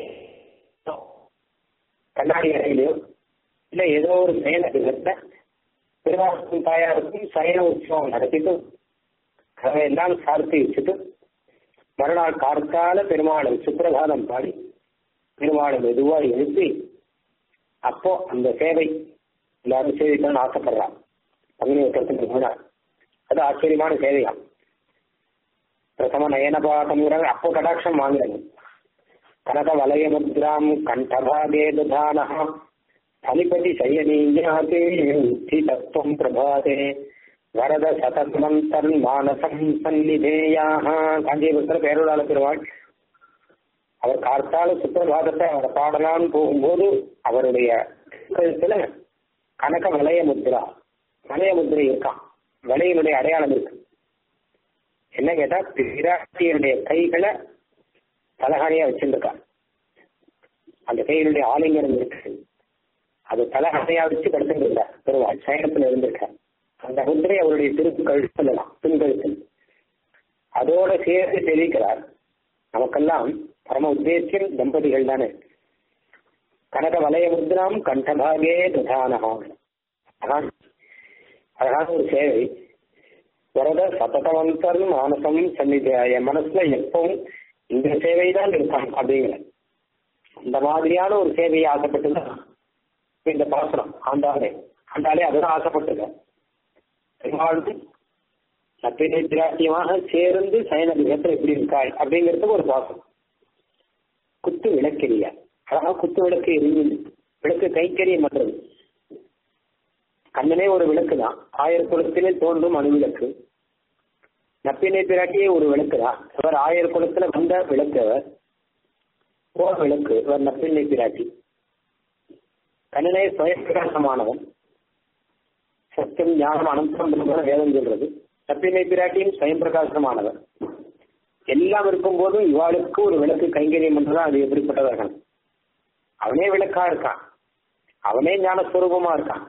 கண்ணாடி அறையிலையோ இல்ல ஏதோ ஒரு சயன கிரகத்தை திருவாளுக்கும் தாயாருக்கும் சயன உற்சவம் நடத்திட்டு அதையெல்லாம் சார்த்தி வச்சுட்டு மறுநாள் கார்த்தால பெருமாளை சுப்பிரபாதம் பாடி பெருமாளை மெதுவா எழுப்பி அப்போ அந்த சேவை எல்லாரும் சேவைக்கணும்னு ஆசைப்படுறான் பங்குனி உத்தரத்துக்கு முன்னாள் அது ஆச்சரியமான சேவையாம் பிரதம நயனபாதம்ங்கிறாங்க அப்போ கடாட்சம் வாங்குறாங்க கனக வலய முத்ராம் கண்டபாதே துதானஹ பலிபதி சயனீயாதே தத்துவம் பிரபாதே வரத சதமந்தன் மானசம் சந்நிதேயாக காஞ்சிபுரத்தில் பேருளாள பெருமாள் அவர் கார்த்தால சுப்பிரபாதத்தை அவரை பாடலான்னு போகும்போது அவருடைய கழுத்துல கனக வலய முத்ரா வலய முத்திரை இருக்கான் வலையினுடைய அடையாளம் இருக்கு என்ன கேட்டா பிராட்டியனுடைய கைகளை தலகாணியா வச்சிருக்கா அந்த கையினுடைய ஆலிங்கரம் இருக்கு அது தலகாணியா வச்சு படுத்துருந்தார் பெருவாள் சயனத்துல இருந்திருக்கார் அந்த முத்திரை அவருடைய திருப்பு கழுத்துலாம் பின்கழுத்தில் அதோட சேர்த்து தெரிவிக்கிறார் நமக்கெல்லாம் பரம உத்தேசியம் தம்பதிகள் தானே கனக வலய முத்ராம் கண்டபாகே ததானகம் அழகான ஒரு சேவை வரத சததவந்தர் மானசம் சன்னிதி என் மனசுல எப்பவும் இந்த சேவை தான் இருக்கான் அப்படிங்கிற இந்த மாதிரியான ஒரு சேவையை ஆசைப்பட்டுதான் இந்த பாசனம் ஆண்டாளே ஆண்டாளே அதுதான் ஆசைப்பட்டுங்க பெருமாளுக்கு நப்பினை பிராட்டியமாக சேர்ந்து சயன கிரகத்தில் எப்படி இருக்காள் அப்படிங்கிறதுக்கு ஒரு பாசம் குத்து விளக்கெரிய அழகா குத்து விளக்கு எரிஞ்சு விளக்கு கைக்கரியம் பண்றது கண்ணனே ஒரு விளக்கு தான் ஆயிரக்குளத்திலே தோன்றும் அணுவிளக்கு நப்பினை பிராட்டியே ஒரு விளக்கு தான் இவர் ஆயிரக்குளத்துல வந்த விளக்கு அவர் ஓர் விளக்கு இவர் நப்பினை பிராட்டி கண்ணனே சுயப்பிரகாசமானவன் சத்தியம் ஞானம் அனந்தம் பிரம்ம வேதம் சொல்றது நப்பினை பிராட்டியும் சுயம் பிரகாசமானவர் எல்லாம் இருக்கும் போதும் இவாளுக்கு ஒரு விளக்கு கைங்கரியம் பண்றதா அது எப்படிப்பட்டதா இருக்கான் அவனே விளக்கா இருக்கான் அவனே ஞானஸ்வரூபமா இருக்கான்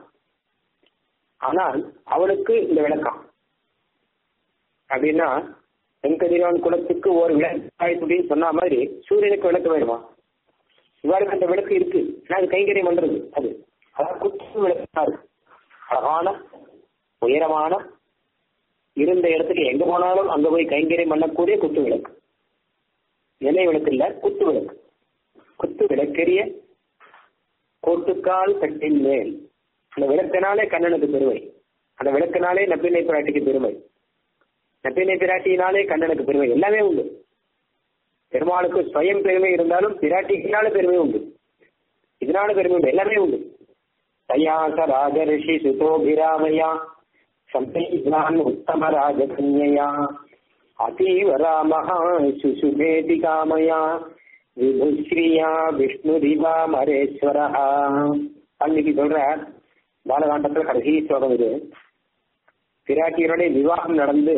ஆனால் அவளுக்கு இந்த விளக்கம் அப்படின்னா வெங்கதிரான் குலத்துக்கு ஒரு விளக்கு சொன்ன மாதிரி சூரியனுக்கு விளக்கு வேணுமா இவ்வாறுக்கு அந்த விளக்கு இருக்கு ஆனா அது கைங்கரியம் பண்றது அது அதான் குத்து விளக்கா இருக்கு அழகான உயரமான இருந்த இடத்துக்கு எங்க போனாலும் அங்க போய் கைங்கரியம் பண்ணக்கூடிய குத்து விளக்கு நிலை விளக்கு இல்ல குத்து விளக்கு குத்து விளக்கெரிய கோட்டுக்கால் கட்டின் மேல் அந்த விளக்கினாலே கண்ணனுக்கு பெருமை அந்த விளக்கினாலே நப்பினை பிராட்டிக்கு பெருமை நப்பினை பிராட்டியினாலே கண்ணனுக்கு பெருமை எல்லாமே உண்டு பெருமாளுக்கு ஸ்வயம் பெருமை இருந்தாலும் பிராட்டிக்குனால பெருமை உண்டு இதனால பெருமை உண்டு எல்லாமே உண்டு தயாச ராஜரிஷி சுதோபிராமயா சம்பைதான் உத்தம ராஜகன்யா அதீவ ராமஹ சுசுபேதி காமயா விபுஸ்ரீயா விஷ்ணுரிவா மரேஸ்வரா அன்னைக்கு சொல்ற பாலகாண்டத்துல கடைசி ஸ்லோகம் இது பிராட்டியனுடைய விவாகம் நடந்து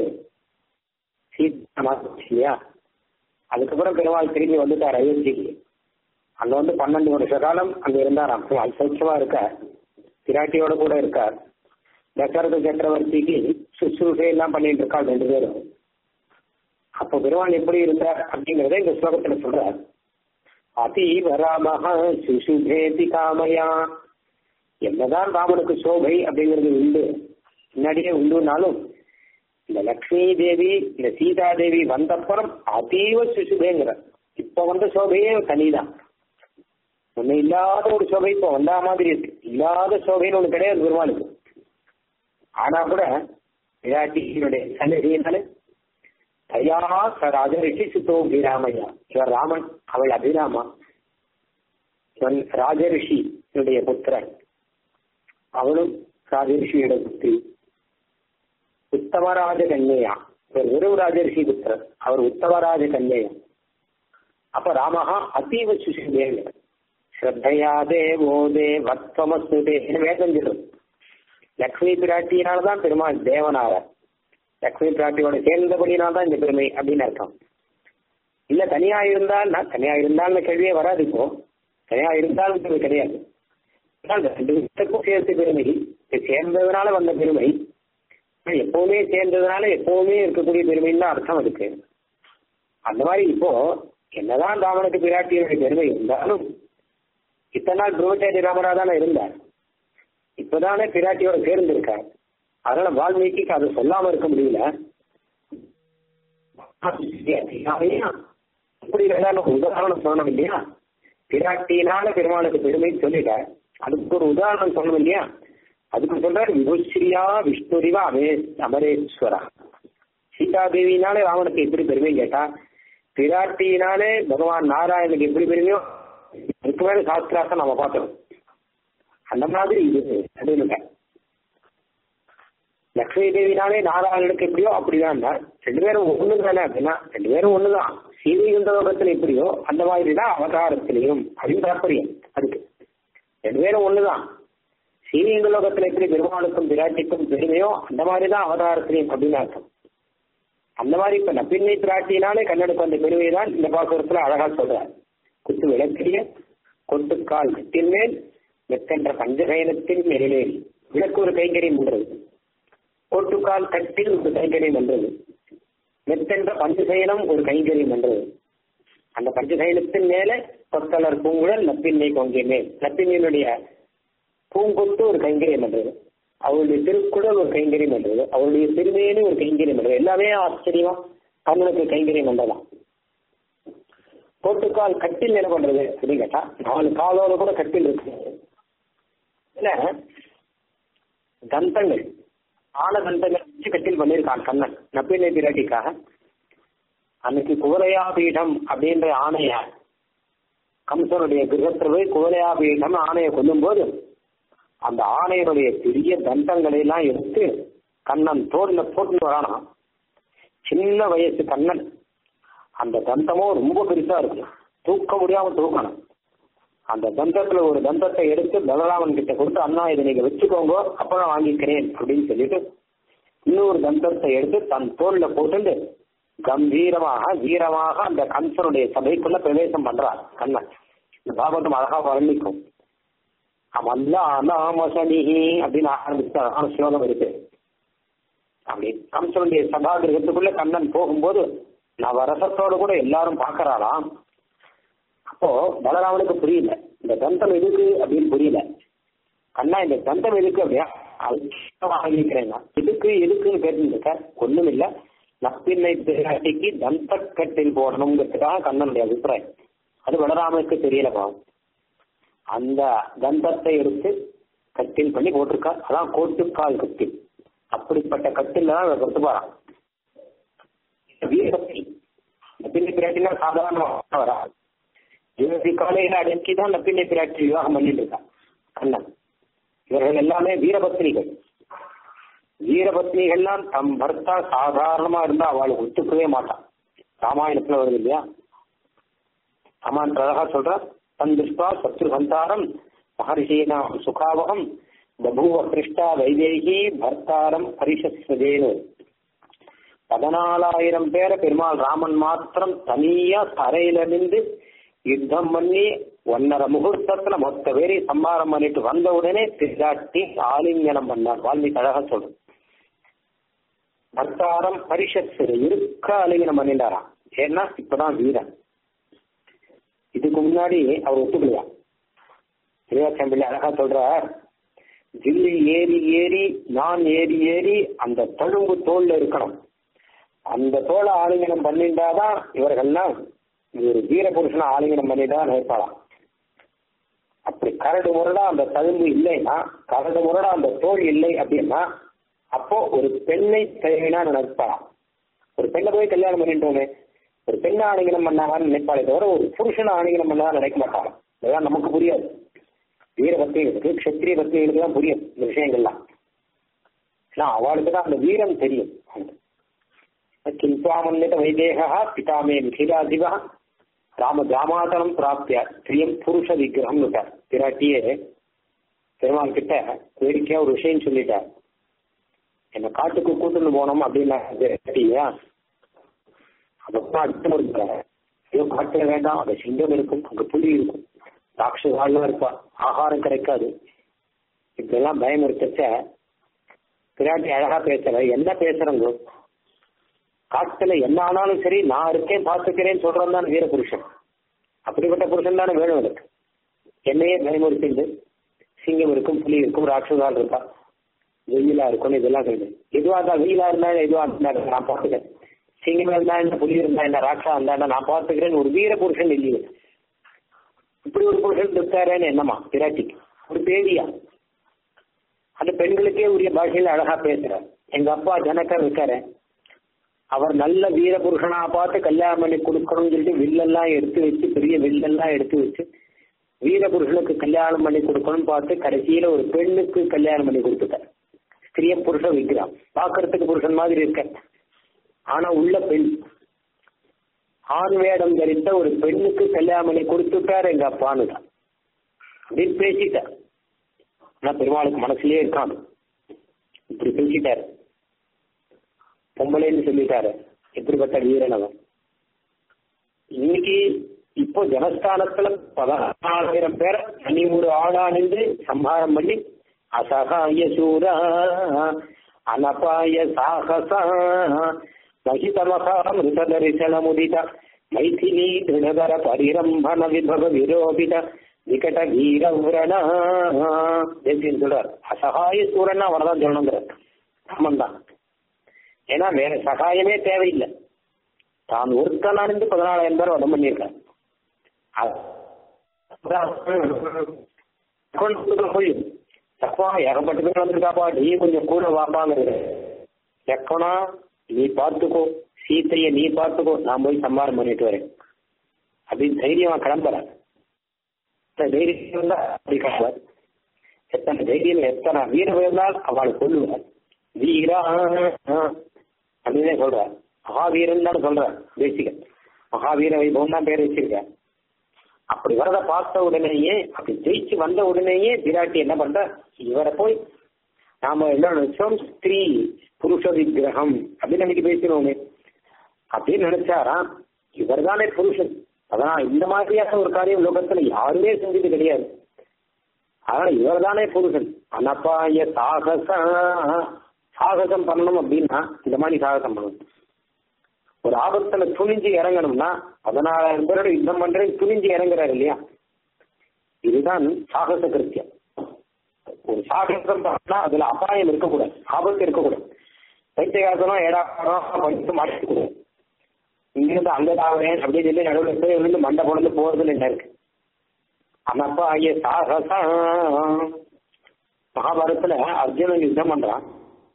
சீதா அதுக்கப்புறம் பெருமாள் திரும்பி வந்துட்டார் அயோத்திக்கு அங்க வந்து பன்னெண்டு வருஷ காலம் அங்க இருந்தாராம் பெருமாள் சௌக்கியமா இருக்கார் பிராட்டியோட கூட இருக்கார் தசரத சக்கரவர்த்திக்கு சுசுரூஷை எல்லாம் பண்ணிட்டு இருக்காள் ரெண்டு பேரும் அப்போ பெருமாள் எப்படி இருந்தார் அப்படிங்கறத இந்த ஸ்லோகத்துல சொல்றார் அதீவ ராமஹ சுசுபேதி காமயா என்னதான் ராமனுக்கு சோபை அப்படிங்கிறது உண்டு முன்னாடியே உண்டுனாலும் இந்த லக்ஷ்மி தேவி இந்த சீதா தேவி வந்தப்புறம் அதீவ சுசுபேங்கிற இப்ப வந்த சோபையே தனிதான் ஒண்ணு இல்லாத ஒரு சோபை இப்போ வந்தா மாதிரி இருக்கு இல்லாத சோபைன்னு ஒண்ணு கிடையாது பெருமாளுக்கு ஆனா கூட விராட்டியினுடைய சன்னதியினால தயா ச ராஜரிஷி சுத்தோ அபிராமையா இவர் ராமன் அவள் அபிராமா இவன் ராஜரிஷியுடைய புத்திரன் அவளும் ராஜரிஷியோட புத்திரி உத்தமராஜ கன்யா இவர் வெறும் ராஜரிஷி புத்திரன் அவர் உத்தமராஜ கன்யா அப்ப ராமஹா அதீவ சுசிதேவ ஸ்ரத்தையா தேவோ தேவத்வமஸ்துதே வேதம் சொல்லும் லக்ஷ்மி பிராட்டியினால்தான் பெருமாள் தேவனாரார் லக்ஷ்மி பிராட்டியோட சேர்ந்தபடினால்தான் இந்த பெருமை அப்படின்னு அர்த்தம் இல்ல தனியா இருந்தால் நான் தனியா இருந்தால்னு கேள்வியே வராது இப்போ தனியா இருந்தாலும் பெருமை கிடையாது ஆனால் ரெண்டு விஷயத்துக்கும் சேர்த்து பெருமை இது சேர்ந்ததுனால வந்த பெருமை எப்பவுமே சேர்ந்ததுனால எப்பவுமே இருக்கக்கூடிய பெருமைன்னு தான் அர்த்தம் இருக்கு அந்த மாதிரி இப்போ என்னதான் ராமனுக்கு பிராட்டியுடைய பெருமை இருந்தாலும் இத்தனை நாள் பிரம்மச்சாரி ராமரா தானே இருந்தார் இப்பதானே பிராட்டியோட சேர்ந்து இருக்கார் அதனால வால்மீகிக்கு அதை சொல்லாம இருக்க முடியல அப்படி வேணாலும் உதாரணம் சொல்லணும் இல்லையா பிராட்டியினால பெருமாளுக்கு பெருமை சொல்லிட்டார் அதுக்கு ஒரு உதாரணம் சொல்லணும் இல்லையா அதுக்கு சொல்றாரு விபுஸ்ரீயா விஷ்ணுரிவா அமே அமரேஸ்வரா சீதாதேவியினாலே ராவனுக்கு எப்படி பெருமை கேட்டா பிராட்டியினாலே பகவான் நாராயணுக்கு எப்படி பெருமையோ அதுக்கு மேல சாஸ்திராசம் நம்ம பார்த்தோம் அந்த மாதிரி இது அப்படின்னு லக்ஷ்மி தேவினாலே நாராயணனுக்கு எப்படியோ அப்படிதான் ரெண்டு பேரும் ஒண்ணு தானே அப்படின்னா ரெண்டு பேரும் ஒண்ணுதான் சீதைகுந்த லோகத்துல எப்படியோ அந்த மாதிரி தான் அவதாரத்திலையும் அப்படின்னு தாற்பயம் அதுக்கு ரெண்டு பேரும் ஒண்ணுதான் சீனியங்க லோகத்துல எப்படி பெருமாளுக்கும் பிராட்டிக்கும் பெருமையோ அந்த மாதிரி தான் அவதாரத்திலையும் அப்படின்னு அர்த்தம் அந்த மாதிரி இப்ப நப்பின்னை பிராட்டினாலே கண்ணனுக்கு வந்த பெருமை தான் இந்த பாசுரத்துல அழகா சொல்றார் குத்து விளக்கிய கொட்டுக்கால் கட்டின் மேல் மெத்தென்ற பஞ்சசயனத்தின் மேலேறி விளக்கு ஒரு கைங்கரியம் பண்றது கொட்டுக்கால் கட்டில் ஒரு கைங்கரியம் பண்றது மெத்தென்ற பஞ்சசயனம் ஒரு கைங்கரியம் பண்றது அந்த பஞ்சசயனத்தின் மேல கொத்தலர் பூங்குழல் நப்பின்னை கொங்கை மேல் நப்பின்னையினுடைய பூங்கொத்து ஒரு கைங்கரியம் பண்றது அவருடைய திருக்குடல் ஒரு கைங்கரியம் பண்றது அவருடைய திருமேனு ஒரு கைங்கரியம் பண்றது எல்லாமே ஆச்சரியமா கண்ணனுக்கு கைங்கரியம் பண்றலாம் போட்டுக்கால் கட்டில் என்ன பண்றது அப்படின்னு கேட்டா நாலு காலோட கூட கட்டில் இருக்கு இல்ல தந்தங்கள் ஆன தந்தங்கள் வச்சு கட்டில் பண்ணியிருக்கான் கண்ணன் நப்பினை பிராட்டிக்காக அன்னைக்கு குவலையா பீடம் அப்படின்ற ஆணைய கம்சனுடைய கிரகத்தில் போய் குவலையா பீடம் ஆணையை கொல்லும் போது அந்த ஆணையனுடைய பெரிய தந்தங்களை எல்லாம் எடுத்து கண்ணன் தோல்ல போட்டு வரானா சின்ன வயசு கண்ணன் அந்த தந்தமும் ரொம்ப பெருசா இருக்கு தூக்க முடியாம தூக்கணும் அந்த தந்தத்துல ஒரு தந்தத்தை எடுத்து பலராமன் கிட்ட கொடுத்து அண்ணா இதை நீங்க வச்சுக்கோங்க அப்புறம் வாங்கிக்கிறேன் அப்படின்னு சொல்லிட்டு இன்னொரு தந்தத்தை எடுத்து தன் தோல்ல போட்டு கம்பீரமாக வீரமாக அந்த கம்சனுடைய சபைக்குள்ள பிரவேசம் பண்றார் கண்ணன் இந்த பாகவதம் அழகா வர்ணிக்கும் அமல்லா அநாமசனிஹி அப்படின்னு ஆரம்பிச்சு அழகான ஸ்லோகம் இருக்கு அப்படி கம்சனுடைய சபா கிரகத்துக்குள்ள கண்ணன் போகும்போது நவரசத்தோடு கூட எல்லாரும் பாக்குறாளாம் அப்போ பலராமனுக்கு புரியல இந்த தந்தம் எதுக்கு அப்படின்னு புரியல கண்ணா இந்த தந்தம் எதுக்கு அப்படியா வாங்கிக்கிறேன் எதுக்கு எதுக்குன்னு கேட்டுருக்க ஒண்ணும் இல்ல நப்பின்னை பிராட்டிக்கு தந்தக்கட்டில் போடணுங்கிறதுக்காக கண்ணனுடைய அபிப்பிராயம் அது பலராமனுக்கு தெரியல பாவம் அந்த தந்தத்தை எடுத்து கட்டில் பண்ணி போட்டிருக்கா அதான் கோட்டுக்கால் கட்டில் அப்படிப்பட்ட கட்டில் தான் இவர் கொடுத்து போறான் வீரபக்தி நப்பின்னை பிராட்டினா சாதாரண வரா இருபத்தி காலையில அடக்கி தான் நப்பின்னை பிராட்டி விவாகம் பண்ணிட்டு இருக்கா கண்ணன் இவர்கள் எல்லாமே வீரபத்னிகள் வீரபத்னிகள்லாம் தம் பர்த்தா சாதாரணமா இருந்தா அவளை ஒத்துக்கவே மாட்டான் ராமாயணத்துல வருது இல்லையா ராமாயண அழகா சொல்ற தன் திருஷ்டா சத்ரு சந்தாரம் மகர்ஷீனா சுகாவகம் பபூவ கிருஷ்டா வைதேகி பர்த்தாரம் பரிசஸ்வதேனு பதினாலாயிரம் பேரை பெருமாள் ராமன் மாத்திரம் தனியா தரையில நின்று யுத்தம் பண்ணி ஒன்னரை முகூர்த்தத்துல மொத்த பேரையும் சம்பாரம் பண்ணிட்டு வந்த உடனே திராட்டி ஆலிங்கனம் பண்ணார் வால்மீகி அழகா சொல்லும் பர்த்தாரம் பரிஷத் இருக்க ஆலிங்கனம் பண்ணிட்டாராம் ஏன்னா இப்பதான் வீரன் இதுக்கு முன்னாடி அவர் ஒத்துக்கலையா திருவாச்சம்பிள்ளை அழகா சொல்றார் ஜில்லி ஏறி ஏறி நான் ஏறி ஏறி அந்த தழும்பு தோல்ல இருக்கணும் அந்த தோலை ஆலிங்கனம் பண்ணிட்டாதான் இவர்கள்லாம் ஒரு வீரபுருஷனை ஆலிங்கனம் பண்ணிதான் நினைப்பாளாம் அப்படி கரடு முரடா அந்த தழும்பு இல்லைன்னா கரடு முரடா அந்த தோல் இல்லை அப்படின்னா அப்போ ஒரு பெண்ணை தேவைனா நினைப்பாளாம் ஒரு பெண்ணை போய் கல்யாணம் பண்ணிட்டோமே ஒரு பெண்ணை ஆணிகனம் பண்ணாங்கன்னு நினைப்பாளே தவிர ஒரு புருஷனை ஆணிகனம் பண்ணாதான் நினைக்க மாட்டாங்க இதெல்லாம் நமக்கு புரியாது வீர பக்திகளுக்கு க்ஷத்திரிய பக்திகளுக்கு தான் புரியும் இந்த விஷயங்கள்லாம் ஏன்னா அவளுக்கு தான் அந்த வீரம் தெரியும் கிம்பாமன்னித வைதேகா பிதாமே மிகிலாதிபா ராம கிராமாதனம் பிராப்திய ஸ்திரியம் புருஷ விக்கிரகம் விட்டார் பிராட்டியே பெருமாள் கிட்ட வேடிக்கையா ஒரு விஷயம் சொல்லிட்டார் என்ன காட்டுக்கு கூட்டுன்னு போனோம் அப்படின்னா பிராட்டியா அதப்பா அர்த்தம் இருக்கிறார் ஐயோ காட்டுல வேண்டாம் அங்க சிங்கம் இருக்கும் அங்க புலி இருக்கும் ராட்சசாலாம் இருப்பா ஆகாரம் கிடைக்காது இப்படிலாம் பயம் இருக்கச்ச பிராட்டி அழகா பேசுற என்ன பேசுறங்க காட்டுல என்ன ஆனாலும் சரி நான் இருக்கேன் பார்த்துக்கிறேன்னு சொல்றேன் தான் வீர புருஷன் அப்படிப்பட்ட புருஷன் தானே வேணும் எனக்கு என்னையே பயமுறுத்திண்டு சிங்கம் இருக்கும் புலி இருக்கும் ராட்சசால் இருக்கா வெயிலா இருக்கும் இதெல்லாம் சொல்லுது எதுவா இருந்தா வெயிலா இருந்தா எதுவா இருந்தா நான் பார்த்துக்கிறேன் சிங்கம் இருந்தா என்ன புலி இருந்தா என்ன ராட்சா இருந்தா என்ன நான் பார்த்துக்கிறேன் ஒரு வீர புருஷன் இல்லையே இப்படி ஒரு புருஷன் இருக்காரேன்னு என்னமா பிராட்டிக்கு ஒரு பேடியா அந்த பெண்களுக்கே உரிய பாஷையில அழகா பேசுறார் எங்க அப்பா ஜனக்கர் இருக்காரு அவர் நல்ல வீர புருஷனா பார்த்து கல்யாணம் பண்ணி கொடுக்கணும்னு சொல்லிட்டு வில்லெல்லாம் எடுத்து வச்சு பெரிய வில்லெல்லாம் எடுத்து வச்சு வீர புருஷனுக்கு கல்யாணம் பண்ணி கொடுக்கணும்னு பார்த்து கடைசியில ஒரு பெண்ணுக்கு கல்யாணம் பண்ணி கொடுத்துட்டார் ஸ்திரிய புருஷன் வைக்கிறான் பாக்குறதுக்கு புருஷன் மாதிரி இருக்க ஆனா உள்ள பெண் ஆண் வேடம் தரித்த ஒரு பெண்ணுக்கு கல்யாணம் பண்ணி கொடுத்துட்டார் எங்க அப்பான்னு தான் அப்படின்னு பேசிட்டார் ஆனா பெருமாளுக்கு மனசுலயே இருக்கான் இப்படி பேசிட்டாரு பொம்பளைன்னு சொல்லிட்டாரு எப்படிப்பட்ட வீரன் அவன் இன்னைக்கு இப்போ ஜனஸ்தானத்துல பதினாலாயிரம் பேர் தனி ஒரு ஆளா நின்று சம்ஹாரம் பண்ணி அசகாய சூரா அனபாய சாகசா மகிதமகா மிருதரிசன முதித மைथिली திருணதர பரிரம்பன விபவ விரோபித விகட வீரவிரணா தேசியன் சொல்றார் அசகாய சூரன்னா அவனதான் சொல்லணுங்கிறார் ராமன் தான் ஏன்னா வேற சகாயமே தேவையில்லை தான் ஒருத்தனா இருந்து பதினாலாயிரம் பேர் வதம் பண்ணியிருக்கார் தப்பா ஏகப்பட்ட பேர் வந்திருக்காப்பா நீ கொஞ்சம் கூட வாப்பாங்கிறது எக்கனா நீ பார்த்துக்கோ சீத்தைய நீ பார்த்துக்கோ நான் போய் சம்பாரம் பண்ணிட்டு வரேன் அப்படின்னு தைரியமா கிளம்புறேன் தைரியம் இருந்தா அப்படி கிளம்புவார் எத்தனை தைரியம் எத்தனை வீரம் இருந்தால் அவளை கொள்ளுவார் வீரா அப்படின்னு சொல்றார் மகாவீரன் தான் சொல்றார் பேசிக்க மகாவீர வைபவம் தான் பேர் வச்சிருக்க அப்படி வரத பார்த்த உடனேயே அப்படி ஜெயிச்சு வந்த உடனேயே விராட்டி என்ன பண்ற இவரை போய் நாம என்ன நினைச்சோம் ஸ்திரீ புருஷ விக்கிரகம் அப்படின்னு அன்னைக்கு பேசினோமே அப்படின்னு நினைச்சாராம் இவர் தானே புருஷன் அதான் இந்த மாதிரியான ஒரு காரியம் லோகத்துல யாருமே செஞ்சது கிடையாது அதனால இவர் தானே புருஷன் அனப்பாய சாகச சாகசம் பண்ணணும் அப்படின்னா இந்த மாதிரி சாகசம் பண்ணணும் ஒரு ஆபத்துல துணிஞ்சு இறங்கணும்னா பதினாலாயிரம் பேரோட யுத்தம் பண்றேன் துணிஞ்சு இறங்குறாரு இல்லையா இதுதான் சாகச கிருத்தியம் ஒரு சாகசம் பண்ணா அதுல அபாயம் இருக்கக்கூடாது ஆபத்து இருக்கக்கூடாது பைத்தியகாசனம் ஏடாரம் படித்து மாட்டிக்கூடாது இங்கிருந்து அங்க தாவறேன் அப்படின்னு சொல்லி நடுவில் போய் இருந்து மண்டை பொழுது போறதுல என்ன இருக்கு அனப்பா ஐய சாகச மகாபாரதத்துல அர்ஜுனன் யுத்தம் பண்றான்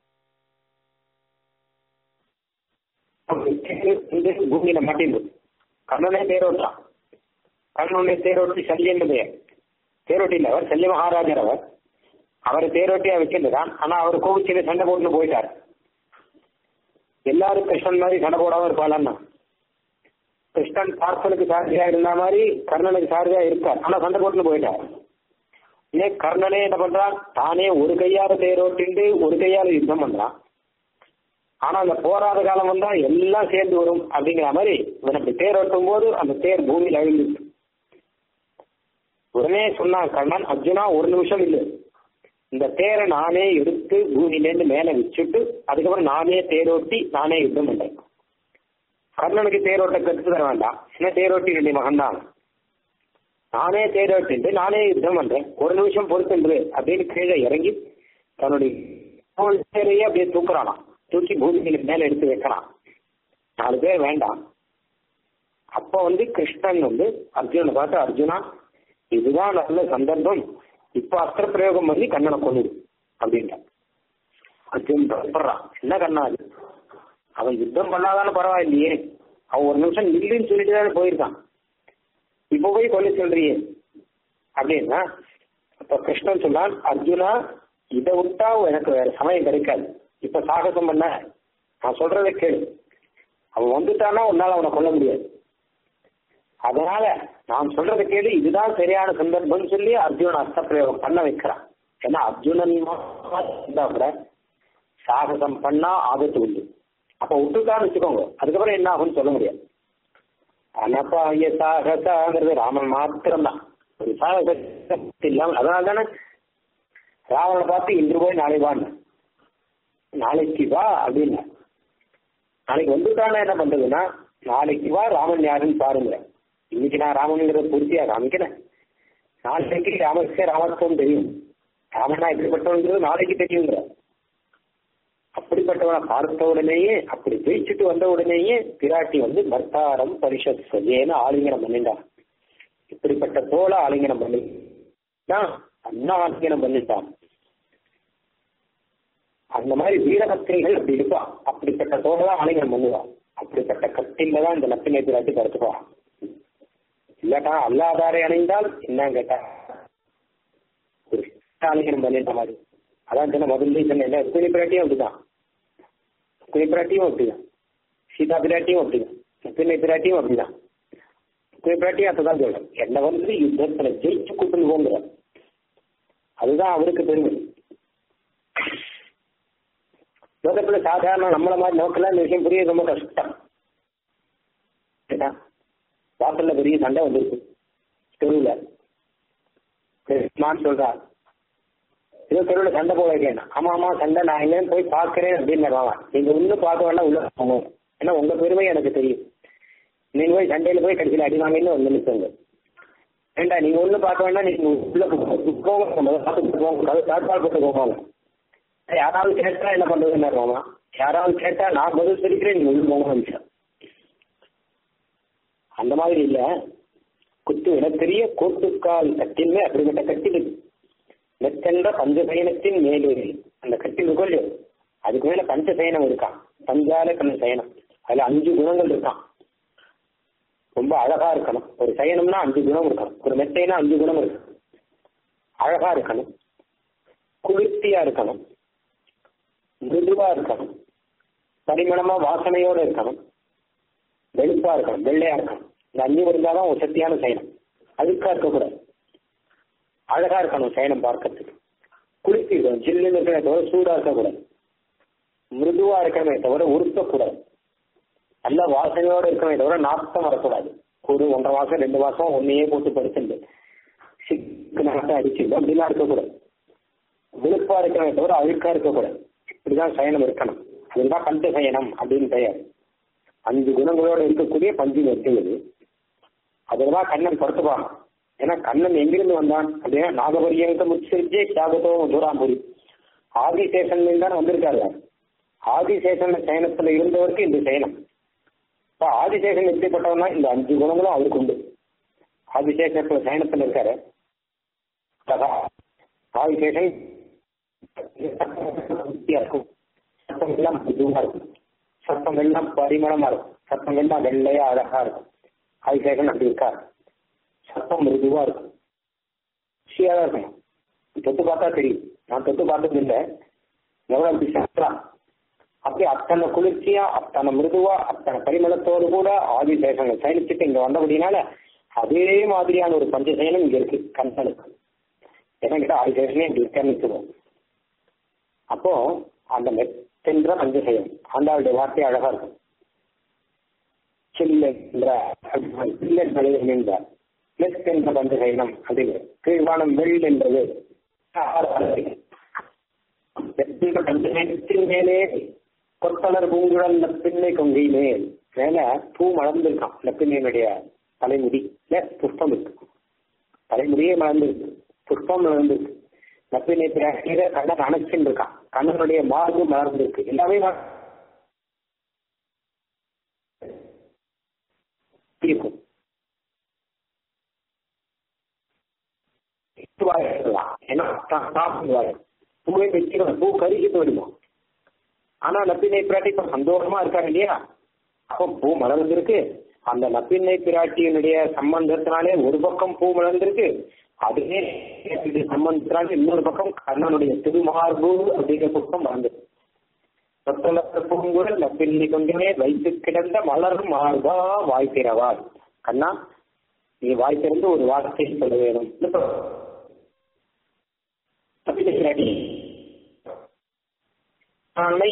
பூமியில மாட்டிருந்து கண்ணனே தேரோட்டான் கண்ணனுடைய தேரோட்டி சல்யன்னு பெயர் தேரோட்டியில் அவர் சல்ய மகாராஜர் அவர் அவரை தேரோட்டியா வச்சிருந்தான் ஆனா அவர் கோவிச்சில சண்டை போட்டு போயிட்டார் எல்லாரும் கிருஷ்ணன் மாதிரி சண்டை போடாம இருப்பாளன்னா கிருஷ்ணன் பார்ப்பனுக்கு சாரதியா இருந்த மாதிரி கர்ணனுக்கு சாரதியா இருக்கார் ஆனா சண்டை போட்டுன்னு போயிட்டார் இதே கர்ணனே என்ன பண்றான் தானே ஒரு கையால தேரோட்டிண்டு ஒரு கையால யுத்தம் பண்றான் ஆனா அந்த போராத காலம் வந்தா எல்லாம் சேர்ந்து வரும் அப்படிங்கிற மாதிரி இவன் அப்படி தேரோட்டும் போது அந்த தேர் பூமியில் அழிஞ்சிச்சு உடனே சொன்னான் கண்ணன் அர்ஜுனா ஒரு நிமிஷம் இல்லை இந்த தேரை நானே எடுத்து பூமியிலேருந்து மேல வச்சுட்டு அதுக்கப்புறம் நானே தேரோட்டி நானே யுத்தம் பண்றேன் கர்ணனுக்கு தேரோட்ட கற்று தர வேண்டாம் என்ன தேரோட்டி ரெண்டு மகன் தான் நானே தேரோட்டிட்டு நானே யுத்தம் பண்றேன் ஒரு நிமிஷம் பொறுத்துன்று அப்படின்னு கீழே இறங்கி தன்னுடைய தேரையே அப்படியே தூக்குறானாம் தூக்கி பூமிக்கு மேல எடுத்து வைக்கிறான் நாலு பேர் வேண்டாம் அப்ப வந்து கிருஷ்ணன் வந்து அர்ஜுனனை பார்த்து அர்ஜுனா இதுதான் நல்ல சந்தர்ப்பம் இப்ப அஸ்திர பிரயோகம் பண்ணி கண்ணனை கொண்டுடு அப்படின்ட்டான் அர்ஜுன் பயப்படுறான் என்ன கண்ணா அது அவன் யுத்தம் பண்ணாதானே பரவாயில்லையே அவன் ஒரு நிமிஷம் நில்லுன்னு சொல்லிட்டு தானே போயிருக்கான் இப்ப போய் கொல்ல சொல்றியே அப்படின்னா அப்ப கிருஷ்ணன் சொன்னான் அர்ஜுனா இதை விட்டா எனக்கு வேற சமயம் கிடைக்காது இப்ப சாகசம் பண்ண நான் சொல்றதை கேளு அவன் வந்துட்டானா உன்னால அவனை கொல்ல முடியாது அதனால நான் சொல்றதை கேளு இதுதான் சரியான சந்தர்ப்பம்னு சொல்லி அர்ஜுனன் அஸ்தப்பிரயோகம் பண்ண வைக்கிறான் ஏன்னா அர்ஜுனன் இருந்தா கூட சாகசம் பண்ணா ஆபத்து உண்டு அப்ப விட்டுட்டான்னு வச்சுக்கோங்க அதுக்கப்புறம் என்ன ஆகும்னு சொல்ல முடியாது அனபாய சாகசாங்கிறது ராமன் மாத்திரம்தான் ஒரு சாகசம் இல்லாமல் அதனால தானே ராவணனை பார்த்து இன்று போய் நாளை வான்னு நாளைக்கு வா அப்படின்னு நாளைக்கு வந்துட்டானா என்ன பண்றதுன்னா நாளைக்கு வா ராமன் யாருன்னு பாருங்க இன்னைக்கு நான் ராமனுங்கிறத பூர்த்தியா காமிக்கிறேன் நாளைக்கு ராமனுக்கே ராமத்துவம் தெரியும் ராமனா எப்படிப்பட்டவங்கிறது நாளைக்கு தெரியுங்கிற அப்படிப்பட்டவனை பார்த்த உடனேயே அப்படி ஜெயிச்சுட்டு வந்த உடனேயே பிராட்டி வந்து பர்த்தாரம் பரிஷத் சொல்லியேன்னு ஆலிங்கனம் பண்ணிட்டான் இப்படிப்பட்ட தோலை ஆலிங்கனம் பண்ணி அண்ணா ஆலிங்கனம் பண்ணிட்டான் அந்த மாதிரி வீரபத்திரிகள் அப்படி இருப்பான் அப்படிப்பட்ட தோலை தான் ஆலிங்கனம் பண்ணுவான் அப்படிப்பட்ட கட்டில தான் இந்த நப்பினை பிராட்டி படுத்துப்பான் இல்லாட்டா அல்லாதாரை அணைந்தால் என்ன கேட்டா ஒரு ஆலிங்கனம் பண்ணிட்ட மாதிரி அதான் சொன்ன முதல்ல சொன்ன குனி பிராட்டியும் அப்படிதான் குனி பிராட்டியும் அப்படிதான் சீதா பிராட்டியும் அப்படிதான் பிள்ளை பிராட்டியும் அப்படிதான் குனி பிராட்டியும் அப்பதான் சொல்றேன் என்ன வந்து யுத்தத்துல ஜெயிச்சு கூட்டு போங்கிற அதுதான் அவருக்கு பெருமை லோகத்துல சாதாரண நம்மள மாதிரி நோக்கல இந்த விஷயம் புரிய ரொம்ப கஷ்டம் வாசல்ல பெரிய சண்டை வந்துருக்கு தெருவுல நான் சொல்றான் ஏதோ தெருவில் சண்டை போக வைக்கேன் ஆமா ஆமா சண்டை நான் எங்கேயும் போய் பார்க்கறேன் அப்படின்னு அவன் நீங்க ஒன்றும் பார்க்க வேண்டாம் உள்ள போங்க ஏன்னா உங்க பெருமை எனக்கு தெரியும் நீங்க போய் சண்டையில போய் கடைசியில் அடி வாங்கின்னு வந்து நிற்குங்க ஏண்டா நீங்க ஒன்றும் பார்க்க வேண்டாம் நீங்க உள்ள போங்க பார்த்துட்டு போங்க தாழ்பால் போட்டு போவாங்க யாராவது கேட்டா என்ன பண்றதுன்னு மாமா யாராவது கேட்டா நான் பதில் சொல்லிக்கிறேன் நீங்க உள்ள போங்க நிமிஷம் அந்த மாதிரி இல்ல குத்து எனக்கெரிய கோட்டுக்கால் கட்டின்மே அப்படிப்பட்ட கட்டில் மெத்தென்ற பஞ்சசயனத்தின் மேலேறி அந்த கட்டில் கொள்ளு அதுக்கு மேல பஞ்சசயனம் இருக்கான் பஞ்சால கண்ண சயனம் அதுல அஞ்சு குணங்கள் இருக்கான் ரொம்ப அழகா இருக்கணும் ஒரு சயனம்னா அஞ்சு குணம் இருக்கணும் ஒரு மெத்தைனா அஞ்சு குணம் இருக்கு அழகா இருக்கணும் குளிர்ச்சியா இருக்கணும் மிருதுவா இருக்கணும் பரிமளமா வாசனையோட இருக்கணும் வெளுப்பா இருக்கணும் வெள்ளையா இருக்கணும் இந்த அஞ்சு இருந்தாதான் ஒரு சக்தியான சயனம் அதுக்கா இருக்கக்கூடாது அழகா இருக்கணும் சயனம் பார்க்கறதுக்கு குளிர்ச்சி இருக்கணும் ஜில்லுன்னு இருக்கிற தவிர சூடா இருக்கக்கூடாது மிருதுவா இருக்கணுமே தவிர உருத்தக்கூடாது நல்ல வாசனையோட இருக்கணுமே தவிர நாத்தம் வரக்கூடாது ஒரு ஒன்றரை மாசம் ரெண்டு மாசம் ஒன்னையே போட்டு படுத்துண்டு சிக்கு நாட்டம் அடிச்சுட்டு அப்படிலாம் இருக்கக்கூடாது விழுப்பா இருக்கணுமே தவிர அழுக்கா இருக்கக்கூடாது இப்படிதான் சயனம் இருக்கணும் அதுதான் பஞ்ச சயனம் அப்படின்னு பெயர் அஞ்சு குணங்களோட இருக்கக்கூடிய பஞ்சு நெட்டுவது அதுதான் கண்ணன் படுத்துப்பான் ஏன்னா கண்ணன் எங்கிருந்து வந்தான் அப்படின்னா நாகபரியங்க முச்சிருச்சே தியாகத்தோ மதுராம்புரி ஆதிசேஷன்ல தான் வந்திருக்காரு ஆதிசேஷன் சயனத்துல இருந்தவருக்கு இந்த சயனம் இப்ப ஆதிசேஷன் எப்படிப்பட்டவனா இந்த அஞ்சு குணங்களும் அவருக்கு உண்டு ஆதிசேஷத்துல சயனத்துல இருக்காரு ஆதிசேஷன் இருக்கும் சத்தம் எல்லாம் இதுவா இருக்கும் சத்தம் எல்லாம் பரிமளமா இருக்கும் சத்தம் எல்லாம் வெள்ளையா அழகா இருக்கும் ஆதிசேஷன் அப்படி இருக்காரு சத்தம் மிருதுவா இருக்கும் ருசியா தான் இருக்கும் தொட்டு பார்த்தா தெரியும் நான் தொட்டு பார்த்தது இல்லை எவ்வளவு அப்படி சத்தலாம் அப்படி அத்தனை குளிர்ச்சியா அத்தனை மிருதுவா அத்தனை பரிமளத்தோடு கூட ஆதிசேஷங்கள் சயனிச்சுட்டு இங்க வந்தபடினால அதே மாதிரியான ஒரு பஞ்சசயனம் இங்க இருக்கு கண்ணனுக்கு என்ன கிட்ட ஆதிசேஷனே இப்படி இருக்கன்னு அப்போ அந்த மெத்தென்ற பஞ்சசயம் ஆண்டாளுடைய வார்த்தை அழகா இருக்கும் சில்லென்ற சில்லென்ற லெஸ் என்ற பஞ்சசயனம் அப்படிங்கிற கீழ்வானம் வெள் என்பது பஞ்சசயனத்தின் மேலே கொத்தலர் பூங்குழல் நப்பிள்ளை கொங்கை மேல் மேல பூ மலர்ந்திருக்கான் நப்பிள்ளையினுடைய தலைமுடி புஷ்பம் இருக்கு தலைமுடியே மலர்ந்திருக்கு புஷ்பம் மலர்ந்திருக்கு நப்பிள்ளை பிராட்டியில கண்ணன் அணைச்சுன்னு இருக்கான் கண்ணனுடைய மார்பு மலர்ந்திருக்கு எல்லாமே இருக்கும் ஏன்னா பூவை வச்சிருவோம் பூ கருகி போயிடுமா ஆனா நப்பினை பிராட்டி இப்ப சந்தோஷமா இருக்காங்க இல்லையா அப்போ பூ மலர்ந்திருக்கு அந்த நப்பின்னை பிராட்டியினுடைய சம்பந்தத்தினாலே ஒரு பக்கம் பூ மலர்ந்திருக்கு அதுவே இது சம்பந்தத்தினால இன்னொரு பக்கம் கண்ணனுடைய திருமார்பு அப்படிங்கிற பக்கம் மலர்ந்திருக்கு சொத்தல பூங்குழல் நப்பிள்ளி கொண்டே வைத்து கிடந்த மலர் மார்பா வாய்ப்பிறவாள் கண்ணா நீ வாய் திறந்து ஒரு வார்த்தை சொல்ல வேணும் நப்பிள்ளை பிராட்டி அன்னை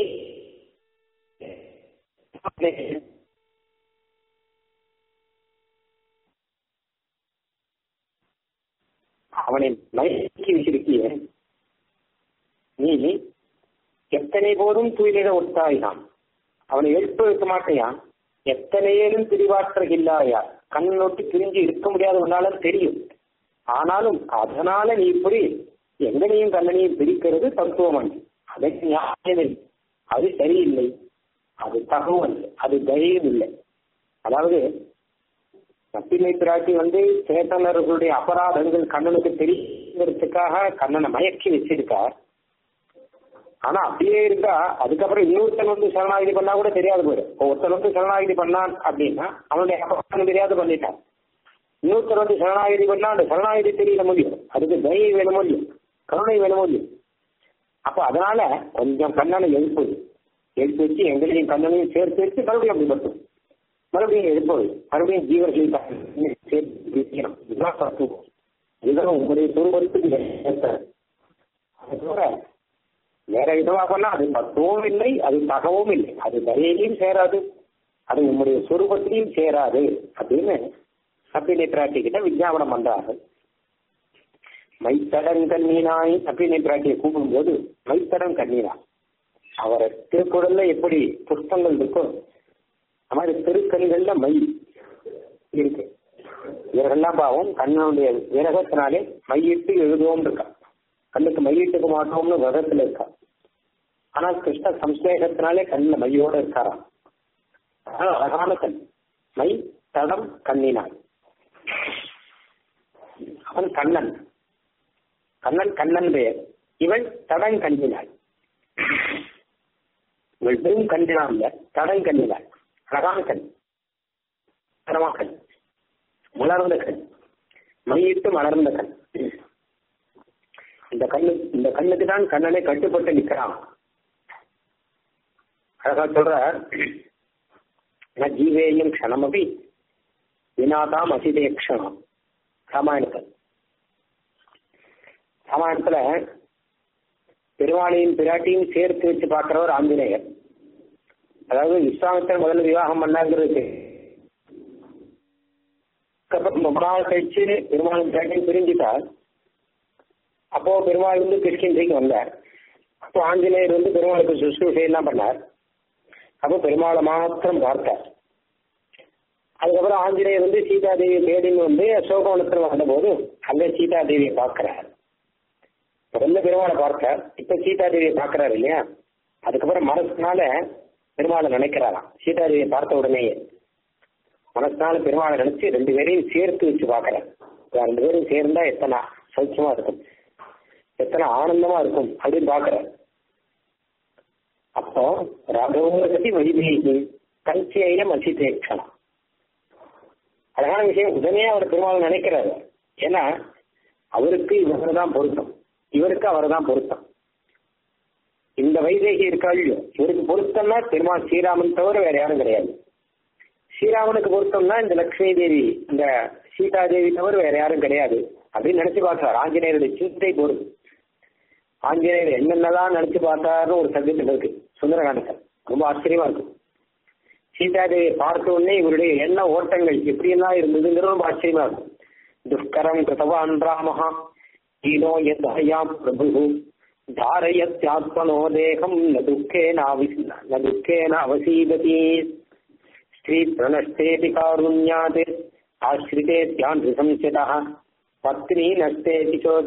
அவனை மயக்கி வச்சிருக்கிய நீ எத்தனை போதும் தூயிலிட ஒட்டாயான் அவனை எழுப்ப வைக்க மாட்டேயான் எத்தனையேனும் பிரிவாற்றுகில்லாயா கண் நோட்டி பிரிஞ்சு இருக்க முடியாத உன்னாலும் தெரியும் ஆனாலும் அதனால நீ இப்படி எங்கனையும் கண்ணனையும் பிரிக்கிறது தத்துவம் அன்று அதற்கு நியாயமில்லை அது சரியில்லை அது தகவல் அது தைரியம் இல்லை அதாவது நப்பினை பிராட்டி வந்து சேத்தனர்களுடைய அபராதங்கள் கண்ணனுக்கு தெரியுங்கிறதுக்காக கண்ணனை மயக்கி வச்சிருக்கார் ஆனா அப்படியே இருந்தா அதுக்கப்புறம் இன்னொருத்தன் வந்து சரணாகிதி பண்ணா கூட தெரியாது போயிடும் ஒருத்தன் வந்து சரணாகிதி பண்ணான் அப்படின்னா அவனுடைய அபராதம் தெரியாது பண்ணிட்டான் இன்னொருத்தர் வந்து சரணாகிதி பண்ணா அந்த சரணாகிதி தெரியல முடியும் அதுக்கு தைரியம் வேணும் முடியும் கருணை வேணும் முடியும் அப்ப அதனால கொஞ்சம் கண்ணனை எழுப்புது எழுப்பி வச்சு எங்களையும் கண்ணனையும் சேர்த்து வச்சு மறுபடியும் அப்படி மட்டும் மறுபடியும் எழுப்பது மறுபடியும் ஜீவர்களை சேர்த்து வைக்கணும் இதுதான் தத்துவம் இதுதான் உங்களுடைய துருவருக்கு அது தவிர வேற விதமா பண்ணா அது தத்துவம் இல்லை அது தகவும் இல்லை அது தயையிலையும் சேராது அது உங்களுடைய சொரூபத்திலையும் சேராது அப்படின்னு சப்பினை பிராட்டி கிட்ட விஞ்ஞாபனம் பண்றார்கள் மைத்தடன் கண்ணீனாய் சப்பினை பிராட்டியை கூப்பிடும்போது மைத்தடன் கண்ணீனா அவரை திருக்குறள்ல எப்படி புஷ்பங்கள் இருக்கோ அது மாதிரி திருக்கண்கள்ல மை இருக்கு இவரெல்லாம் பாவம் கண்ணனுடைய விரகத்தினாலே மையிட்டு எழுதுவோம் இருக்கா கண்ணுக்கு மையிட்டுக்க மாட்டோம்னு விரகத்துல இருக்கா ஆனால் கிருஷ்ண சம்சேகத்தினாலே கண்ணில் மையோட இருக்காராம் அழகான கண் மை தடம் கண்ணினான் அவன் கண்ணன் கண்ணன் கண்ணன் பெயர் இவள் தடம் கண்ணினாள் இவள் பெரும் கண்ணினான் இல்ல தடம் கண்ணினாள் அழகான கண் தரமா கண் மலர்ந்த கண் மையிட்டு மலர்ந்த கண் இந்த கண்ணு இந்த கண்ணுக்கு தான் கண்ணனை கட்டுப்பட்டு நிற்கிறான் அழகா சொல்ற ஜீவேயம் க்ஷணமபி வினாதாம் அசிதே க்ஷணம் ராமாயணத்தில் ராமாயணத்துல பெருமாளையும் பிராட்டியும் சேர்த்து வச்சு பார்க்கிறவர் ஆஞ்சநேயர் அதாவது விஸ்வாமித்தர் முதல்ல விவாகம் பண்ணாங்கிறது ரொம்ப நாள் கழிச்சு பெருமாளும் பிராட்டியும் பிரிஞ்சுட்டார் அப்போ பெருமாள் வந்து கிருஷ்ணகிரிக்கு வந்தார் அப்போ ஆஞ்சநேயர் வந்து பெருமாளுக்கு சுசுரூஷை எல்லாம் பண்ணார் அப்போ பெருமாளை மாத்திரம் பார்த்தார் அதுக்கப்புறம் ஆஞ்சநேயர் வந்து சீதாதேவி தேடின்னு வந்து அசோகவனத்தில் வந்தபோது அங்கே சீதாதேவியை பார்க்கிறார் முதல்ல பெருமாளை பார்த்தார் இப்ப சீதாதேவியை பார்க்கிறார் இல்லையா அதுக்கப்புறம் மனசுனால பெருமாளை நினைக்கிறாராம் சீதாதேவியை பார்த்த உடனேயே மனசுனால பெருமாளை நினைச்சு ரெண்டு பேரையும் சேர்த்து வச்சு பார்க்கிறார் ரெண்டு பேரும் சேர்ந்தா எத்தனை சௌக்கியமா இருக்கும் எத்தனை ஆனந்தமா இருக்கும் அப்படின்னு பாக்குறார் அப்போ ரகோரகதி வைதேகி கல்ச்சியம் அசிதேக்ஷணம் அழகான விஷயம் உடனே அவர் பெருமாள் நினைக்கிறாரு ஏன்னா அவருக்கு இவர் தான் பொருத்தம் இவருக்கு அவர் தான் பொருத்தம் இந்த வைதேகி இருக்கா இல்லையோ இவருக்கு பொருத்தம்னா பெருமாள் ஸ்ரீராமன் தவிர வேற யாரும் கிடையாது ஸ்ரீராமனுக்கு பொருத்தம்னா இந்த லட்சுமி தேவி இந்த சீதா தேவி தவிர வேற யாரும் கிடையாது அப்படின்னு நினைச்சு பார்க்கிறார் ஆஞ்சநேயருடைய சிந்தை பொருள் ஆஞ்சநேயர் என்னென்னலாம் நினைச்சு பார்த்தாருன்னு ஒரு சப்ஜெக்ட் இருக்கு சுந்தரகாண்டத்தில் ரொம்ப ஆச்சரியமா இருக்கும் சீதாதேவியை பார்த்த உடனே இவருடைய எண்ண ஓட்டங்கள் எப்படியெல்லாம் இருந்ததுங்கிறது ரொம்ப ஆச்சரியமா இருக்கும் துஷ்கரம் கிருத்தவான் ராமஹா ஈனோ யத்யாம் பிரபு தாரயத்யாத்மனோ தேகம் ந துக்கே நாவி ந துக்கே நவசீததி ஸ்ரீ பிரணஷ்டேபி காருண்யாத் ஆசிரிதே தியான் சம்சிதः பத்னி நஷ்டேபி சோ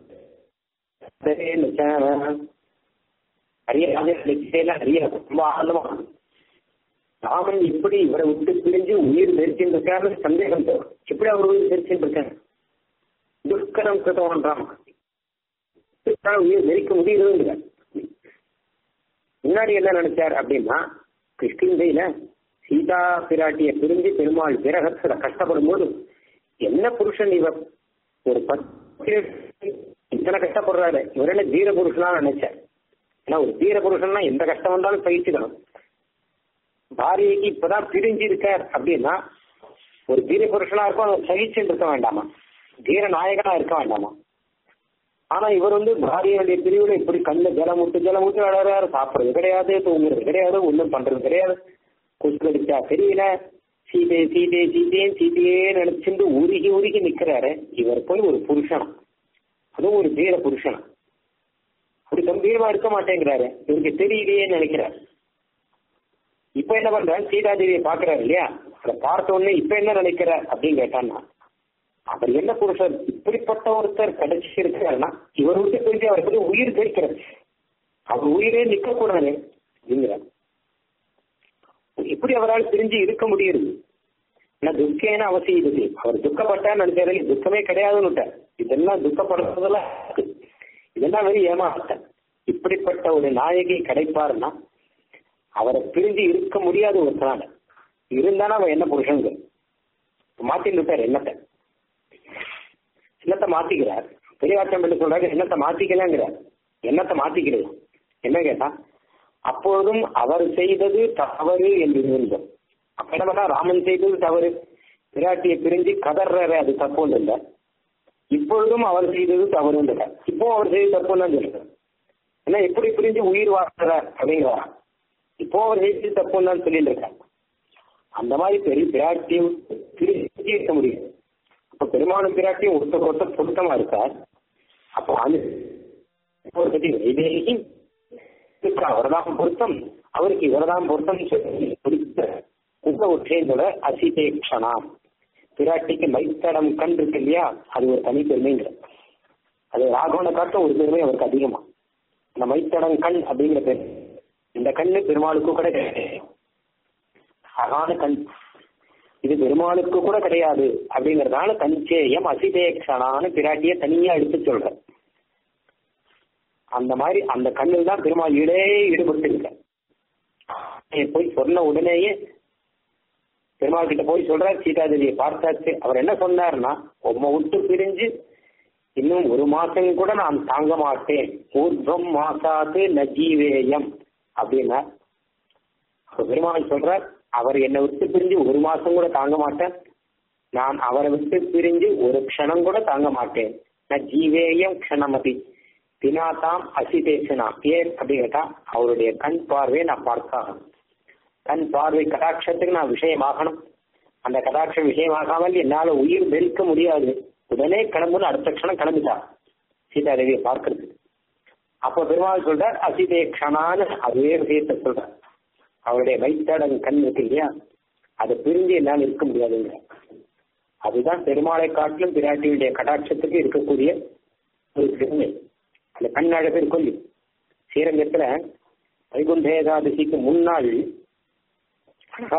நிறைய நிறைய ரொம்ப ஆழமா ராமன் எப்படி இவரை விட்டு பிரிஞ்சு உயிர் தரிச்சுட்டு இருக்காரு சந்தேகம் தோணும் எப்படி அவர் உயிர் தரிச்சுட்டு இருக்காரு துஷ்கரம் கிருத்தவன் ராமன் உயிர் தரிக்க முடியுதுங்கிற முன்னாடி என்ன நினைச்சார் அப்படின்னா கிருஷ்ணந்தையில சீதா பிராட்டிய பிரிஞ்சு பெருமாள் விரகத்துல கஷ்டப்படும் போது என்ன புருஷன் இவர் ஒரு பத்து இத்தனை கஷ்டப்படுறாரு இவர் என்ன தீர புருஷனா நினைச்சார் ஏன்னா ஒரு தீர புருஷன்னா எந்த கஷ்டம் வந்தாலும் பயிற்சிக்கணும் பாரியைக்கு இப்பதான் பிரிஞ்சு இருக்கார் அப்படின்னா ஒரு தீர புருஷனா இருக்கும் அவர் சகிச்சுட்டு இருக்க வேண்டாமா தீர நாயகனா இருக்க வேண்டாமா ஆனா இவர் வந்து பாரியனுடைய பிரிவுல இப்படி கண்ணு ஜலம் விட்டு ஜலம் விட்டு வளர்றாரு சாப்பிடுறது கிடையாது தூங்குறது கிடையாது ஒண்ணும் பண்றது கிடையாது கொசு அடிச்சா தெரியல சீதை சீதை சீதையே சீதையே நினைச்சுட்டு உருகி உருகி நிக்கிறாரு இவர் போய் ஒரு புருஷனா அதுவும் ஒரு தீர புருஷனா அப்படி கம்பீரமா இருக்க மாட்டேங்கிறாரு இவருக்கு தெரியலையே நினைக்கிறார் இப்ப என்ன பண்றாரு சீதாதேவியை பாக்குறாரு இல்லையா அதை பார்த்த உடனே இப்ப என்ன நினைக்கிறார் அப்படின்னு கேட்டான்னா அவர் என்ன புருஷர் இப்படிப்பட்ட ஒருத்தர் கிடைச்சிருக்காருன்னா இவர் விட்டு போயிட்டு அவரை பத்தி உயிர் தெரிக்கிறார் அவர் உயிரே நிக்க கூடாது அப்படிங்கிறார் எப்படி அவரால் பிரிஞ்சு இருக்க முடியுது ஏன்னா துக்கேன அவசியம் இது அவர் துக்கப்பட்டார் நினைச்சாரு துக்கமே கிடையாதுன்னு விட்டார் இதெல்லாம் துக்கப்படுறதெல்லாம் இருக்கு. இதெல்லாம் வெறும் ஏமாத்தன் இப்படிப்பட்ட ஒரு நாயகி கிடைப்பாருன்னா அவரை பிரிஞ்சு இருக்க முடியாது ஒருத்தனால இருந்தானா அவன் என்ன புருஷங்க மாத்தின்னு விட்டார் என்னத்தை என்னத்தை மாத்திக்கிறார் பெரியவாச்சம் பண்ணி சொல்றாரு என்னத்தை மாத்திக்கலாங்கிறார் என்னத்தை மாத்திக்கிறது என்ன கேட்டா அப்பொழுதும் அவர் செய்தது தவறு என்று இருந்தோம் அப்ப என்ன பண்ணா ராமன் செய்தது தவறு பிராட்டியை பிரிஞ்சு கதறாரு அது தப்பு இல்லை இப்பொழுதும் அவர் செய்தது தவறு இப்போ அவர் செய்தது தப்புன்னு தான் சொல்லுறாரு ஏன்னா எப்படி பிரிஞ்சு உயிர் வாழ்றார் அப்படிங்கிறார் இப்போ அவர் செய்தது தப்புன்னு தான் சொல்லிட்டு இருக்கார் அந்த மாதிரி பெரிய பிராட்டியும் பிரிஞ்சு இருக்க முடியும் அப்ப பெருமாளும் பிராட்டியும் ஒருத்தர் ஒருத்தர் பொருத்தமா இருக்கார் அப்போ அந்த ஒரு பத்தி வைதேகி அவர்தான் பொருத்தம் அவருக்கு இவர்தான் பொருத்தம் சொல்லி பிடித்த உங்க ஒற்றேந்தோட அசிதேக்ஷனாம் பிராட்டிக்கு மைத்தடம் கண் இருக்கு இல்லையா அது ஒரு தனி பெருமைங்கிற அது ராகவனை காட்ட ஒரு பெருமை அவருக்கு அதிகமா அந்த மைத்தடம் கண் அப்படிங்கிற பேர் இந்த கண்ணு பெருமாளுக்கும் கூட கிடையாது அழகான கண் இது பெருமாளுக்கு கூட கிடையாது அப்படிங்கறதுனால கஞ்சேயம் அசிதேக்ஷனான பிராட்டிய தனியா எடுத்து சொல்ற அந்த மாதிரி அந்த கண்ணில் தான் பெருமாள் ஈடே ஈடுபட்டு இருக்க போய் சொன்ன உடனேயே பெருமாள் கிட்ட போய் சொல்றார் சீதாதேவியை பார்த்தாச்சு அவர் என்ன சொன்னார்னா உம்மை விட்டு பிரிஞ்சு இன்னும் ஒரு மாசம் கூட நான் தாங்க மாட்டேன் ஊர்வம் மாசாது நஜீவேயம் அப்படின்னா அப்ப பெருமாள் சொல்றார் அவர் என்னை விட்டு பிரிஞ்சு ஒரு மாசம் கூட தாங்க மாட்டேன் நான் அவரை விட்டு பிரிஞ்சு ஒரு க்ஷணம் கூட தாங்க மாட்டேன் நான் ஜீவேயம் க்ஷணமதி பினாதாம் அசிதேசனா ஏன் அப்படின்னு கேட்டா அவருடைய கண் பார்வையை நான் பார்க்காகணும் கண் பார்வை கடாட்சத்துக்கு நான் விஷயமாகணும் அந்த கடாட்சம் விஷயமாகாமல் என்னால உயிர் வெறுக்க முடியாது உடனே கிளம்புன்னு அடுத்த க்ஷணம் கிளம்பிட்டா சீதாதேவியை பார்க்கறது அப்போ பெருமாள் சொல்றார் அசிதே க்ஷணான்னு அதே விஷயத்தை சொல்றார் அவருடைய வைத்தடங் கண் இருக்கு இல்லையா அதை பிரிஞ்சு என்னால் இருக்க முடியாதுங்க அதுதான் பெருமாளை காட்டிலும் பிராட்டியுடைய கடாட்சத்துக்கு இருக்கக்கூடிய ஒரு பெருமை அந்த கண் அழகு இருக்கும் ஸ்ரீரங்கத்துல வைகுண்ட ஏகாதசிக்கு முன்னாள் அழகா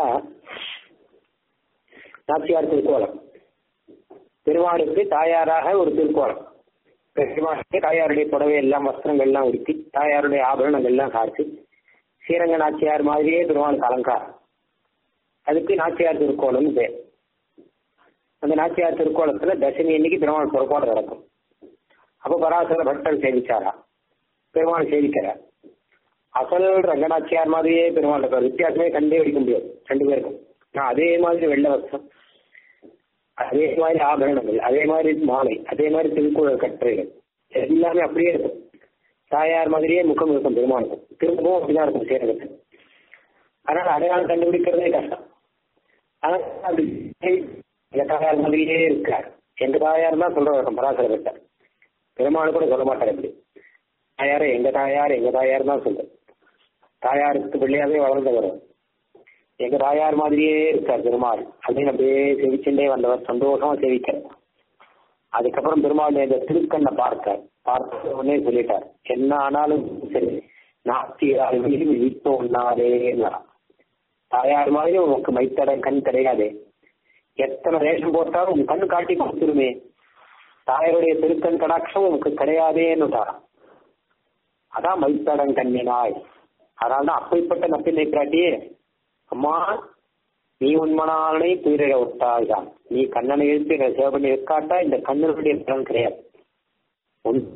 நாச்சியார் திருக்கோலம் பெருமாளுக்கு தாயாராக ஒரு திருக்கோலம் பெருமாளுக்கு தாயாருடைய புடவை எல்லாம் வஸ்திரங்கள் எல்லாம் உடுத்தி தாயாருடைய ஆபரணங்கள் எல்லாம் காய்ச்சி ஸ்ரீரங்க நாச்சியார் மாதிரியே பெருமாளுக்கு அலங்காரம் அதுக்கு நாச்சியார் திருக்கோலம்னு பேர் அந்த நாச்சியார் திருக்கோலத்துல தசமி அன்னைக்கு பெருமாள் புறப்பாடு நடக்கும் அப்போ பராசர பட்டர் சேவிச்சாரா பெருமாள் சேவிக்கிறார் அசல் ரங்கநாச்சியார் மாதிரியே பெருமாள் இருக்கார் வித்தியாசமே கண்டே பிடிக்க முடியாது ரெண்டு பேருக்கும் நான் அதே மாதிரி வெள்ளை வஸ்திரம் அதே மாதிரி ஆபரணங்கள் அதே மாதிரி மாலை அதே மாதிரி திருக்குறள் கட்டுரைகள் எல்லாமே அப்படியே இருக்கும் தாயார் மாதிரியே முகம் இருக்கும் பெருமாளுக்கும் திரும்பவும் அப்படிதான் இருக்கும் சேரகத்தில் அதனால அடையாளம் கண்டுபிடிக்கிறதே கஷ்டம் ஆனா அப்படி எங்க தாயார் மாதிரியே இருக்கார் எங்க தாயார் தான் சொல்ற வழக்கம் பராசர பட்டார் பெருமாள் கூட சொல்ல மாட்டார் அப்படி தாயார எங்க தாயார் எங்க தாயார் தான் சொல்ற தாயாருக்கு பிள்ளையாவே வளர்ந்தவர் எங்க தாயார் மாதிரியே இருக்கார் பெருமாள் அப்படின்னு அப்படியே செவிச்சுட்டே வந்தவர் சந்தோஷமா செவிக்கிறார் அதுக்கப்புறம் பெருமாள் இந்த திருக்கண்ணை பார்த்தார் பார்த்த உடனே சொல்லிட்டார் என்ன ஆனாலும் சரி நாத்தியார் விழிப்பு ஒன்னாரேன்னா தாயார் மாதிரி உனக்கு மைத்தட கண் கிடையாது எத்தனை வேஷம் போட்டாலும் உன் கண் காட்டி கொடுத்துருமே தாயருடைய திருக்கண் கடாட்சம் உனக்கு கிடையாதேன்னுட்டாராம் அதான் மைத்தடம் கண்ணினாய் அதனால்தான் அப்படிப்பட்ட நப்பிள்ளை பிராட்டியே அம்மா நீ உண்மனாலே துயிரிட விட்டாயாம் நீ கண்ணனை எழுத்து என்னை சேவை பண்ணி வைக்காட்டா இந்த கண்ணனுடைய பலன் கிடையாது உன்-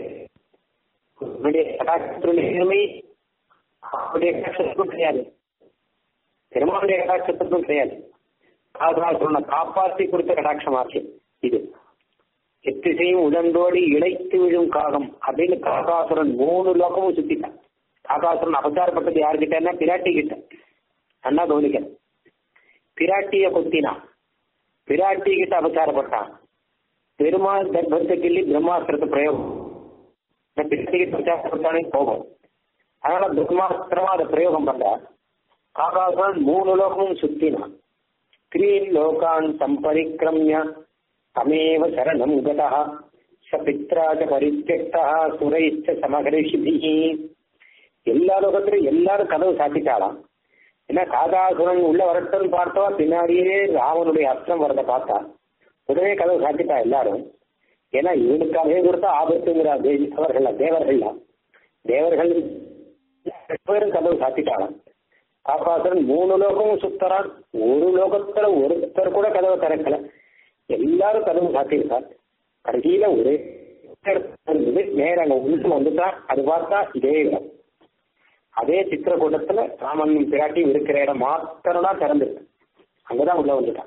உன்னுடைய கடாட்சத்தினுடைய பெருமை அவனுடைய கடாட்சத்துக்கும் கிடையாது பெருமாளுடைய கடாட்சத்துக்கும் கிடையாது அதனால் சொன்ன காப்பாற்றி கொடுத்த கடாட்சமாச்சு இது எத்திசையும் உடந்தோடி இழைத்து விழும் காகம் அப்படின்னு காகாசுரன் மூணு லோகமும் சுத்திட்டான் காகாசுரன் அபச்சாரப்பட்டது யாருக்கிட்டன்னா பிராட்டி கிட்ட அண்ணா கவனிக்க பிராட்டிய கொத்தினான் பிராட்டி கிட்ட அபச்சாரப்பட்டான் பெருமாள் கர்ப்பத்தை கிள்ளி பிரம்மாஸ்திரத்தை பிரயோகம் இந்த பிராட்டி கிட்ட அபச்சாரப்பட்டானே கோபம் அதனால பிரம்மாஸ்திரமா அதை பிரயோகம் பண்ற காகாசுரன் மூணு லோகமும் சுத்தினான் த்ரீன் லோகான் சம்பரிக்கிரமிய தமேவ சரணம் கதா ச பித்ரா ச பரித்தியக்தா சுரைச்ச சமகரிஷிபிஹி எல்லா லோகத்திலும் எல்லாரும் கதவு சாத்திட்டாளாம் ஏன்னா காகாசுரன் உள்ள வரட்டும்னு பார்த்தா பின்னாடியே ராவனுடைய அஸ்திரம் வரத பார்த்தா உடனே கதவு சாத்திட்டா எல்லாரும் ஏன்னா இவனுக்காகவே கொடுத்த ஆபத்துங்கிற தே- அவர்கள் தேவர்கள்லாம் தேவர்கள் பேரும் கதவு சாத்திட்டாளாம் காப்பாசுரன் மூணு லோகமும் சுத்தரான் ஒரு லோகத்துல ஒருத்தர் கூட கதவை திறக்கல எல்லாரும் கதவு சாத்தியிருக்கார் கடைசியில ஒரே இருந்தது நேர அங்க உள்ள வந்துட்டான் அது பார்த்தா இதே இடம் அதே சித்திரக்கூடத்துல ராமன் பிராட்டி இருக்கிற இடம் மாத்திரம் தான் திறந்திருக்கு அங்கதான் உள்ள வந்துட்டான்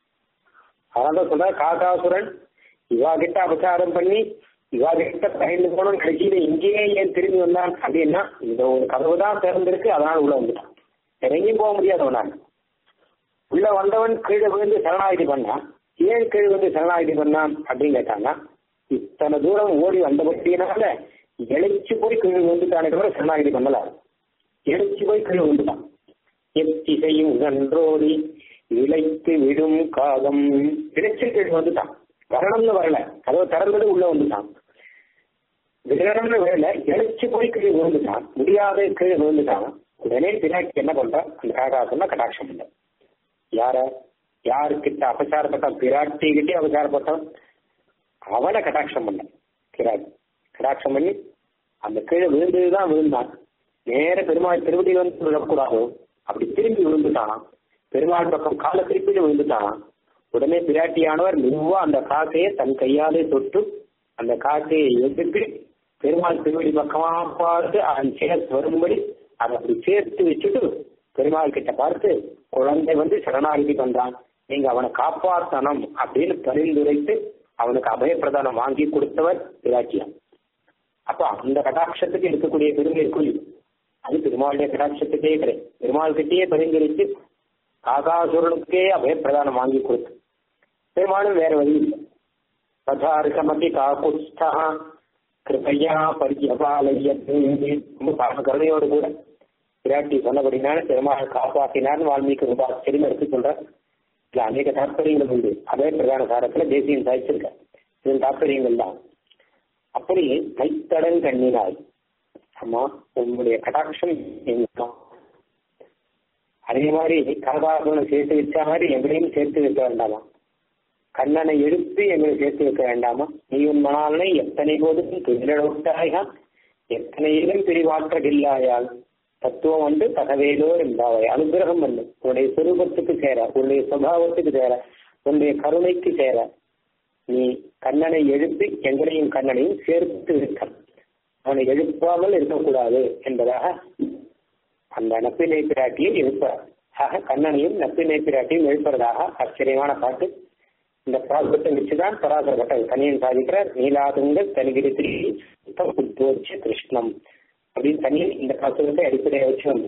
அதனால சொல்ற காகாசுரன் இவா கிட்ட அபச்சாரம் பண்ணி இவா கிட்ட பயந்து போனோம் கடைசியில இங்கேயே ஏன் திரும்பி வந்தான் அப்படின்னா இந்த ஒரு கதவு தான் திறந்திருக்கு அதனால உள்ள வந்துட்டான் வேற எங்கேயும் போக முடியாதவன் உள்ள வந்தவன் கீழே விழுந்து சரணாகதி பண்ணான் ஏன் கீழே விழுந்து சரணாகதி பண்ணான் அப்படின்னு கேட்டாங்க இத்தனை தூரம் ஓடி வந்தபடியினால இழைச்சு போய் கீழே விழுந்துட்டானே தவிர சரணாகதி பண்ணல எழுச்சி போய் கீழே விழுந்துட்டான் எத்திசையும் நன்றோடி இழைத்து விடும் காகம் இழைச்சு கீழே வந்துட்டான் வரணும்னு வரல கதவை திறந்தது உள்ள வந்துட்டான் விகடம்னு வரல இழைச்சு போய் கீழே விழுந்துட்டான் முடியாத கீழே விழுந்துட்டான் உடனே பின்னாடி என்ன பண்றா அந்த காகாசம்னா கடாட்சம் பண்ண யார யாருக்கிட்ட அபச்சாரப்பட்டான் பிராட்டி கிட்டே அபச்சாரப்பட்டான் அவனை கடாட்சம் பண்ண பிராட்டி கடாட்சம் பண்ணி அந்த கீழே விழுந்ததுதான் விழுந்தான் நேர பெருமாள் திருவடி வந்து விழக்கூடாதோ அப்படி திரும்பி விழுந்துட்டான் பெருமாள் பக்கம் காலை திருப்பிட்டு விழுந்துட்டான் உடனே பிராட்டியானவர் மெதுவா அந்த காக்கையை தன் கையாலே தொட்டு அந்த காக்கையை எடுத்து பெருமாள் திருவடி பக்கமா பார்த்து அதன் சேர்த்து வரும்படி அதை அப்படி சேர்த்து வச்சுட்டு பெருமாள் கிட்ட பார்த்து குழந்தை வந்து சரணாகதி பண்றான் நீங்க அவனை காப்பாத்தணும் அப்படின்னு பரிந்துரைத்து அவனுக்கு அபயப்பிரதானம் வாங்கி கொடுத்தவர் பிராட்டியான் அப்ப அந்த கடாட்சத்துக்கு இருக்கக்கூடிய பெருமை இருக்கும் அது பெருமாளுடைய கடாட்சத்துக்கே கிடையாது பெருமாள் கிட்டேயே பரிந்துரைத்து காகாசுரனுக்கே அபயப்பிரதானம் வாங்கி கொடுத்து பெருமாளும் வேற வழி இல்லை பதார்கமபி காகுஸ்தா கிருபையா பரிஜபாலயத்து ரொம்ப பரம கருணையோடு கூட பிராட்டி சொன்னபடினால பெருமாள் காப்பாற்றினார் வால்மீகி ரொம்ப ஆச்சரியம் எடுத்து சொல்றார் இதுல அநேக தாற்பயங்கள் உண்டு அதே பிரதான சாரத்துல தேசியம் சாய்ச்சிருக்க இதன் தாற்பயங்கள் தான் அப்படி கைத்தடன் கண்ணினாய் அம்மா உங்களுடைய கடாட்சம் எங்க அதே மாதிரி கரகாசுரனை சேர்த்து வச்ச மாதிரி எங்களையும் சேர்த்து வைக்க வேண்டாமா கண்ணனை எடுத்து எங்களை சேர்த்து வைக்க வேண்டாமா நீ உன் மணாலனை எத்தனை போதும் துயிலொட்டாயா எத்தனையிலும் பிரிவாற்றகில்லாயால் தத்துவம் வந்து தகவேலோ என்பாவை அனுகிரகம் பண்ணு உன்னுடைய சுரூபத்துக்கு சேர உன்னுடைய சுபாவத்துக்கு சேர உன்னுடைய கருணைக்கு சேர நீ கண்ணனை எழுப்பி எங்களையும் கண்ணனையும் சேர்த்து இருக்க அவனை எழுப்பாமல் இருக்கக்கூடாது என்பதாக அந்த நப்பினை பிராட்டியை எழுப்பார் ஆக கண்ணனையும் நப்பினை பிராட்டியும் எழுப்புறதாக ஆச்சரியமான பாட்டு இந்த பிராசத்தை வச்சுதான் பராசர பட்டம் தனியன் சாதிக்கிறார் நீலாதுங்கள் தனிகிரி திரி உத்வோச்ச கிருஷ்ணம் அப்படின்னு தனியன் இந்த பாசகத்தை அடிப்படையை வச்சு வந்து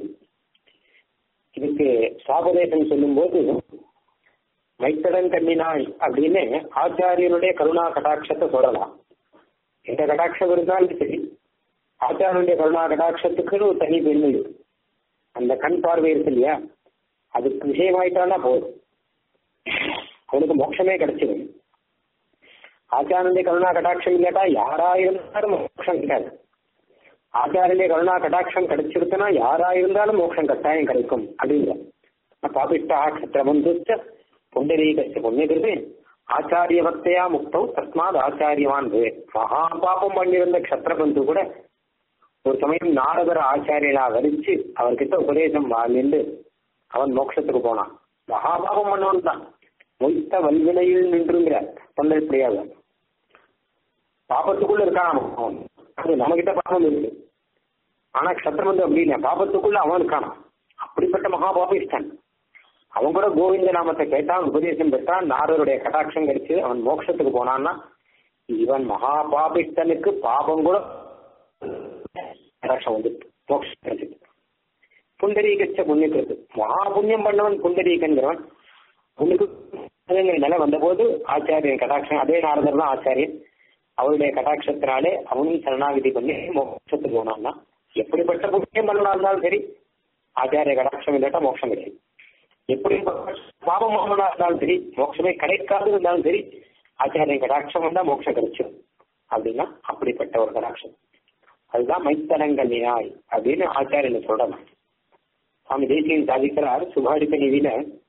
இதுக்கு சாபதேசம் சொல்லும்போது மைத்தடன் கண்ணினாய் அப்படின்னு ஆச்சாரியனுடைய கருணா கடாட்சத்தை சொல்லலாம் எந்த கடாட்சம் இருந்தாலும் சரி ஆச்சாரியனுடைய கருணா கடாட்சத்துக்குன்னு ஒரு தனி பெருமை இருக்கு அந்த கண் பார்வை இருக்கு இல்லையா அதுக்கு விஷயமாயிட்டான்னா போதும் அவனுக்கு மோட்சமே கிடைச்சிடும் ஆச்சாரனுடைய கருணா கடாட்சம் இல்லாட்டா யாரா இருந்தாலும் மோட்சம் கிடைக்காது ஆச்சாரனுடைய கருணா கடாட்சம் கிடைச்சிருக்குன்னா யாரா இருந்தாலும் மோட்சம் கட்டாயம் கிடைக்கும் அப்படிங்கிற பாபிஷ்டா கத்திரபந்துச்ச புண்டரீகச்ச புண்ணியகிருது ஆச்சாரிய பக்தையா முக்தம் தஸ்மாத் ஆச்சாரியவான் மகா பாபம் பண்ணியிருந்த கத்திரபந்து கூட ஒரு சமயம் நாரதர் ஆச்சாரியனா வரிச்சு அவர்கிட்ட உபதேசம் வாங்கிட்டு அவன் மோட்சத்துக்கு போனான் மகாபாபம் பண்ணவன் தான் மொய்த்த வல்வினையில் நின்றுங்கிற தொண்டை பிரியாத பாபத்துக்குள்ள இருக்கான் அவன் அது நம்ம கிட்ட பாபம் இருக்கு ஆனா சத்திரமந்து அப்படி இல்லை பாபத்துக்குள்ள அவன் இருக்கானா அப்படிப்பட்ட மகாபாபிஷ்டன் அவன் கூட கோவிந்த நாமத்தை கேட்டான் உபதேசம் பெற்றான் நாரருடைய கடாட்சம் கிடைச்சு அவன் மோட்சத்துக்கு போனான்னா இவன் மகாபாபிஷ்டனுக்கு பாபம் கூட கடாட்சம் வந்து மோட்சம் கிடைச்சது புண்டரீகச்ச புண்ணியத்திற்கு மகா புண்ணியம் பண்ணவன் புண்டரீகங்கிறவன் உனக்கு நிலை வந்தபோது ஆச்சாரியன் கடாட்சம் அதே நாரதர் தான் ஆச்சாரியன் அவருடைய கடாட்சத்தினாலே அவனும் சரணாகிதி பண்ணி மோட்சத்துக்கு போனான்னா எப்படிப்பட்ட புண்ணியம் பண்ணனா இருந்தாலும் சரி ஆச்சாரிய கடாட்சம் இல்லாட்டா மோட்சம் கிடையாது எப்படி பாபம் பண்ணனா இருந்தாலும் சரி மோட்சமே கிடைக்காது இருந்தாலும் சரி ஆச்சாரிய கடாட்சம் வந்தா மோட்சம் கிடைச்சிடும் அப்படின்னா அப்படிப்பட்ட ஒரு கடாட்சம் அதுதான் மைத்தனங்கள் நியாய் அப்படின்னு ஆச்சாரியன் சொல்றாங்க சுவாமி தேசியன் சாதிக்கிறார் சுபாடிக்க நிதியில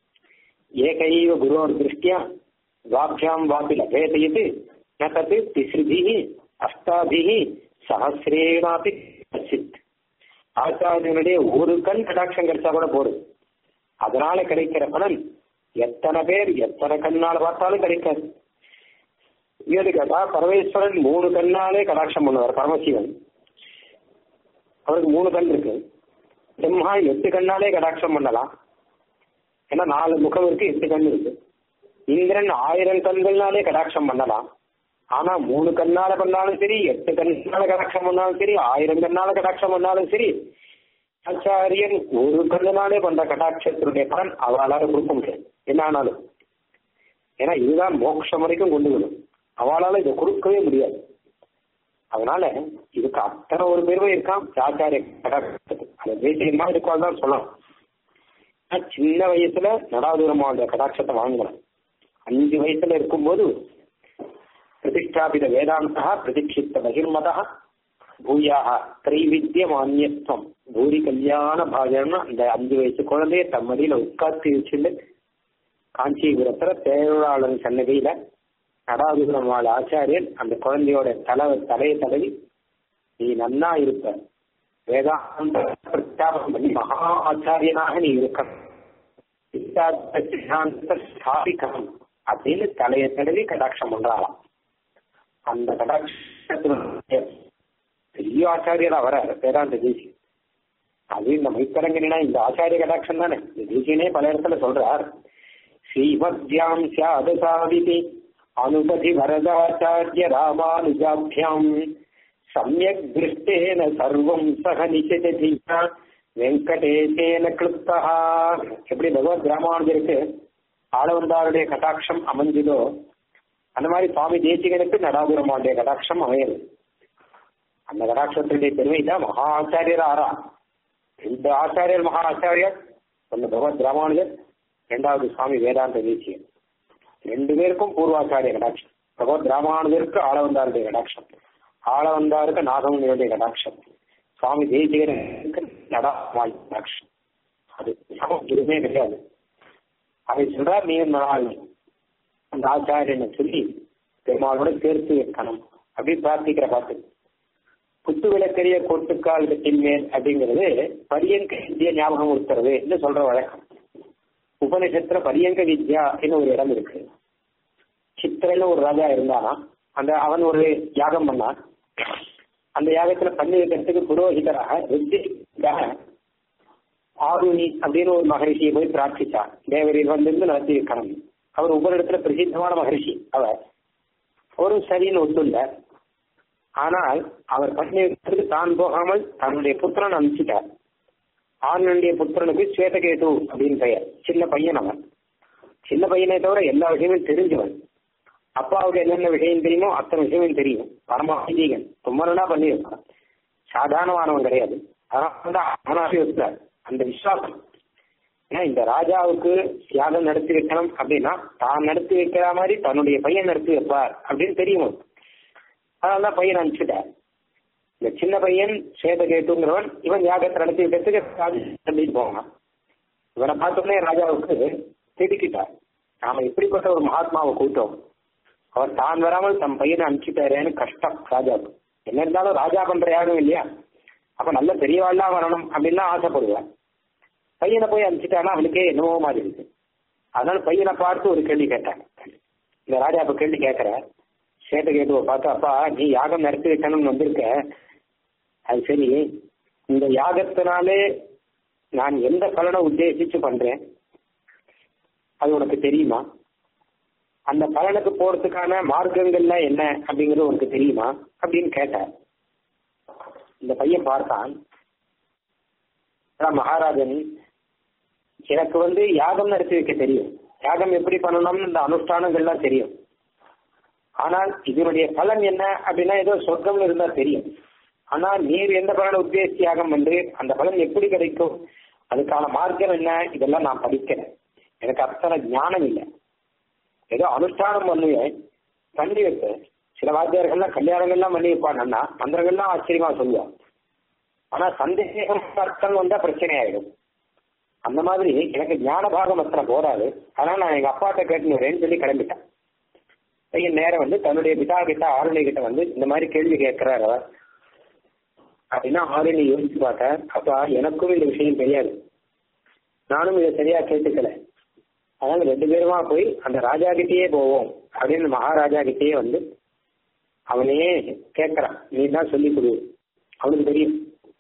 ஏகைவ குருவோர் திருஷ்டியா துவாபியாம் வாபி லபேதயது ந தத் திஸ்ருபிஹி அஷ்டாபிஹி சஹசிரேனாபி கச்சித் ஆச்சாரியனுடைய ஒரு கண் கடாட்சம் கிடைச்சா கூட போதும் அதனால கிடைக்கிற பலன் எத்தனை பேர் எத்தனை கண்ணால பார்த்தாலும் கிடைக்காது ஏது கேட்டா பரமேஸ்வரன் மூணு கண்ணாலே கடாட்சம் பண்ணுவார் பரமசிவன் அவருக்கு மூணு கண் இருக்கு பிரம்மா எட்டு கண்ணாலே கடாட்சம் பண்ணலாம் ஏன்னா நாலு முகம் இருக்கு எட்டு கண் இருக்கு இந்திரன் ஆயிரம் கண்கள்னாலே கடாட்சம் பண்ணலாம் ஆனா மூணு கண்ணால பண்ணாலும் சரி எட்டு கண்ணால கடாட்சம் பண்ணாலும் சரி ஆயிரம் கண்ணால கடாட்சம் பண்ணாலும் சரி ஆச்சாரியன் ஒரு கண்ணுனாலே பண்ற கடாட்சத்தினுடைய பலன் அவளால கொடுக்க முடியாது என்ன ஆனாலும் ஏன்னா இதுதான் மோட்சம் வரைக்கும் கொண்டு விடும் அவளால இதை கொடுக்கவே முடியாது அதனால இதுக்கு அத்தனை ஒரு பெருமை இருக்கான் ஆச்சாரிய கடாட்சத்துக்கு அந்த தேசியமா இருக்கால் தான் சொல்லலாம் சின்ன வயசுல நடாதூரமான கடாட்சத்தை வாங்கலாம் அஞ்சு வயசுல இருக்கும்போது பிரதிஷ்டாபித வேதாந்தா பிரதிஷ்டித்த பகிர்மதா பூயாக திரைவித்திய மானியத்துவம் பூரி கல்யாண பாஜன அந்த அஞ்சு வயசு குழந்தைய தம்மதியில உட்கார்த்தி வச்சுட்டு காஞ்சிபுரத்துல பேரொழாளன் சன்னதியில நடாதுரமாள் ஆச்சாரியன் அந்த குழந்தையோட தலை தலையை தடவி நீ நன்னா இருப்ப வேதாந்த பிரச்சாரம் பண்ணி மகா ஆச்சாரியனாக நீ இருக்கணும் ஸ்தாபிக்கணும் அப்படின்னு தலையை தடவி கடாட்சம் பண்றாளாம் அந்த கடாட்சத்தினுடைய பெரிய ஆச்சாரியரா வர வேதாந்த தேசி அது இந்த மைத்தரங்கனா இந்த ஆச்சாரிய கடாட்சம் தானே இந்த தேசியனே பல இடத்துல சொல்றார் ஸ்ரீமத்யாம் சியாத சாவிதி அனுபதி வரதாச்சாரிய ராமானுஜாபியாம் சமயக் திருஷ்டேன சர்வம் சக நிச்சயதீனா வெங்கடேசேன கிளுப்தா எப்படி பகவத் ராமானுஜருக்கு ஆளவந்தாருடைய கடாட்சம் அமைஞ்சதோ அந்த மாதிரி சுவாமி தேசிகனுக்கு நடாபுரமாவுடைய கடாட்சம் அமையுது அந்த கடாட்சத்தினுடைய பெருமை தான் மகா ஆச்சாரியர் ஆறா ரெண்டு ஆச்சாரியர் மகா ஆச்சாரியர் ஒன்று பகவத் ராமானுஜர் ரெண்டாவது சுவாமி வேதாந்த தேசியன் ரெண்டு பேருக்கும் பூர்வாச்சாரிய கடாட்சம் பகவத் ராமானுஜருக்கு ஆளவந்தாருடைய கடாட்சம் ஆளவந்தாருக்கு நாகமுனியுடைய கடாட்சம் சுவாமி தேசிகனுக்கு நடாமாய் கடாட்சம் அது சமம் எதுவுமே கிடையாது அதை சொல்றார் நீ நாள் அந்த ஆச்சாரியனை சொல்லி பெருமாளோட சேர்த்து வைக்கணும் அப்படின்னு பிரார்த்திக்கிற பாட்டு குத்து விளக்கரிய கொட்டுக்கால் கட்டின் மேல் அப்படிங்கிறது பரியங்க வித்யா ஞாபகம் கொடுத்துறது என்று சொல்ற வழக்கம் உபனிஷத்துல பரியங்க வித்யா ஒரு இடம் இருக்கு சித்திரன்னு ஒரு ராஜா இருந்தானா அந்த அவன் ஒரு யாகம் பண்ணான் அந்த யாகத்துல பண்ணி வைக்கிறதுக்கு புரோஹிதராக ரித்திக்காக ஆருணி அப்படின்னு ஒரு மகரிஷியை போய் பிரார்த்திச்சார் தேவரீர் வந்திருந்து நடத்தி வைக்கணும் அவர் ஒவ்வொரு இடத்துல பிரசித்தமான மகரிஷி அவர் ஒரு சரின்னு ஒத்துள்ள ஆனால் அவர் பண்ணி வைக்கிறதுக்கு தான் போகாமல் தன்னுடைய புத்திரன் அனுப்பிச்சிட்டார் ஆணுடைய புத்திரனுக்கு ஸ்வேதகேது அப்படின்னு பெயர் சின்ன பையன் அவன் சின்ன பையனை தவிர எல்லா விஷயமும் தெரிஞ்சவன் அப்பாவுக்கு என்னென்ன விஷயம் தெரியுமோ அத்தனை விஷயமும் தெரியும் பரமாதீகன் ரொம்ப நல்லா பண்ணி வைப்பான் சாதாரணமானவன் கிடையாது அதனால அவனாக இருந்தார் அந்த விசுவாசம் ஏன்னா இந்த ராஜாவுக்கு யாகம் நடத்தி வைக்கணும் அப்படின்னா தான் நடத்தி வைக்கிற மாதிரி தன்னுடைய பையன் நடத்தி வைப்பார் அப்படின்னு தெரியும் அதனாலதான் பையன் அனுப்பிச்சுட்டார் இந்த சின்ன பையன் சேதகேட்டுங்கிறவன் இவன் யாகத்தை நடத்தி வைக்கிறதுக்கு போவான் இவனை பார்த்தோன்னே ராஜாவுக்கு திடுக்கிட்டார் நாம இப்படிப்பட்ட ஒரு மகாத்மாவை கூட்டோம் அவர் தான் வராமல் தம் பையனை அனுப்பிச்சிட்டாரேன்னு கஷ்டம் ராஜாவுக்கு என்ன இருந்தாலும் ராஜா பண்ற யாரும் இல்லையா அப்ப நல்ல பெரியவாள்லா வரணும் அப்படின்னு ஆசைப்படுவேன் பையனை போய் அனுப்பிச்சிட்டானா அவனுக்கே என்னவோ மாதிரி இருக்கு அதனால பையனை பார்த்து ஒரு கேள்வி கேட்டேன் இந்த ராஜா அப்ப கேள்வி கேட்கிற சேட்டை கேட்டு பார்த்து அப்பா நீ யாகம் நடத்தி வைக்கணும்னு வந்திருக்க அது சரி இந்த யாகத்தினாலே நான் எந்த பலனை உத்தேசிச்சு பண்றேன் அது உனக்கு தெரியுமா அந்த பலனுக்கு போறதுக்கான மார்க்கங்கள்லாம் என்ன அப்படிங்கிறது உனக்கு தெரியுமா அப்படின்னு கேட்டார் இந்த பையன் பார்த்தான் அதான் மகாராஜன் எனக்கு வந்து யாகம் நடத்தி வைக்க தெரியும் யாகம் எப்படி பண்ணணும்னு இந்த அனுஷ்டானங்கள்லாம் தெரியும் ஆனால் இதனுடைய பலன் என்ன அப்படின்னா ஏதோ சொர்க்கம்னு இருந்தா தெரியும் ஆனா நீர் எந்த பலனை உத்தேசித்து யாகம் பண்ணு அந்த பலன் எப்படி கிடைக்கும் அதுக்கான மார்க்கம் என்ன இதெல்லாம் நான் படிக்கிறேன் எனக்கு அத்தனை ஞானம் இல்லை ஏதோ அனுஷ்டானம் பண்ணுவேன் பண்ணி வைப்பேன் சில வாத்தியார்கள்லாம் கல்யாணங்கள்லாம் பண்ணி வைப்பான் மந்திரங்கள்லாம் ஆச்சரியமா சொல்லுவான் ஆனா சந்தேகம் அர்த்தம் வந்தா பிரச்சனை ஆயிடும் அந்த மாதிரி எனக்கு ஞான பாகம் அத்தனை போராது அதனால நான் எங்க அப்பாட்ட கேட்டுன்னு சொல்லி கிளம்பிட்டேன் பையன் நேரம் வந்து தன்னுடைய பிதா கிட்ட ஆளுநை கிட்ட வந்து இந்த மாதிரி கேள்வி கேட்கிறாரு அவர் அப்படின்னா ஆளுநை யோசிச்சு பார்த்தேன் அப்பா எனக்கும் இந்த விஷயம் தெரியாது நானும் இதை சரியா கேட்டுக்கல அதனால ரெண்டு பேருமா போய் அந்த ராஜா கிட்டேயே போவோம் அப்படின்னு மகாராஜா கிட்டேயே வந்து அவனையே கேட்கறான் நீ தான் சொல்லி கொடு அவனுக்கு தெரியும்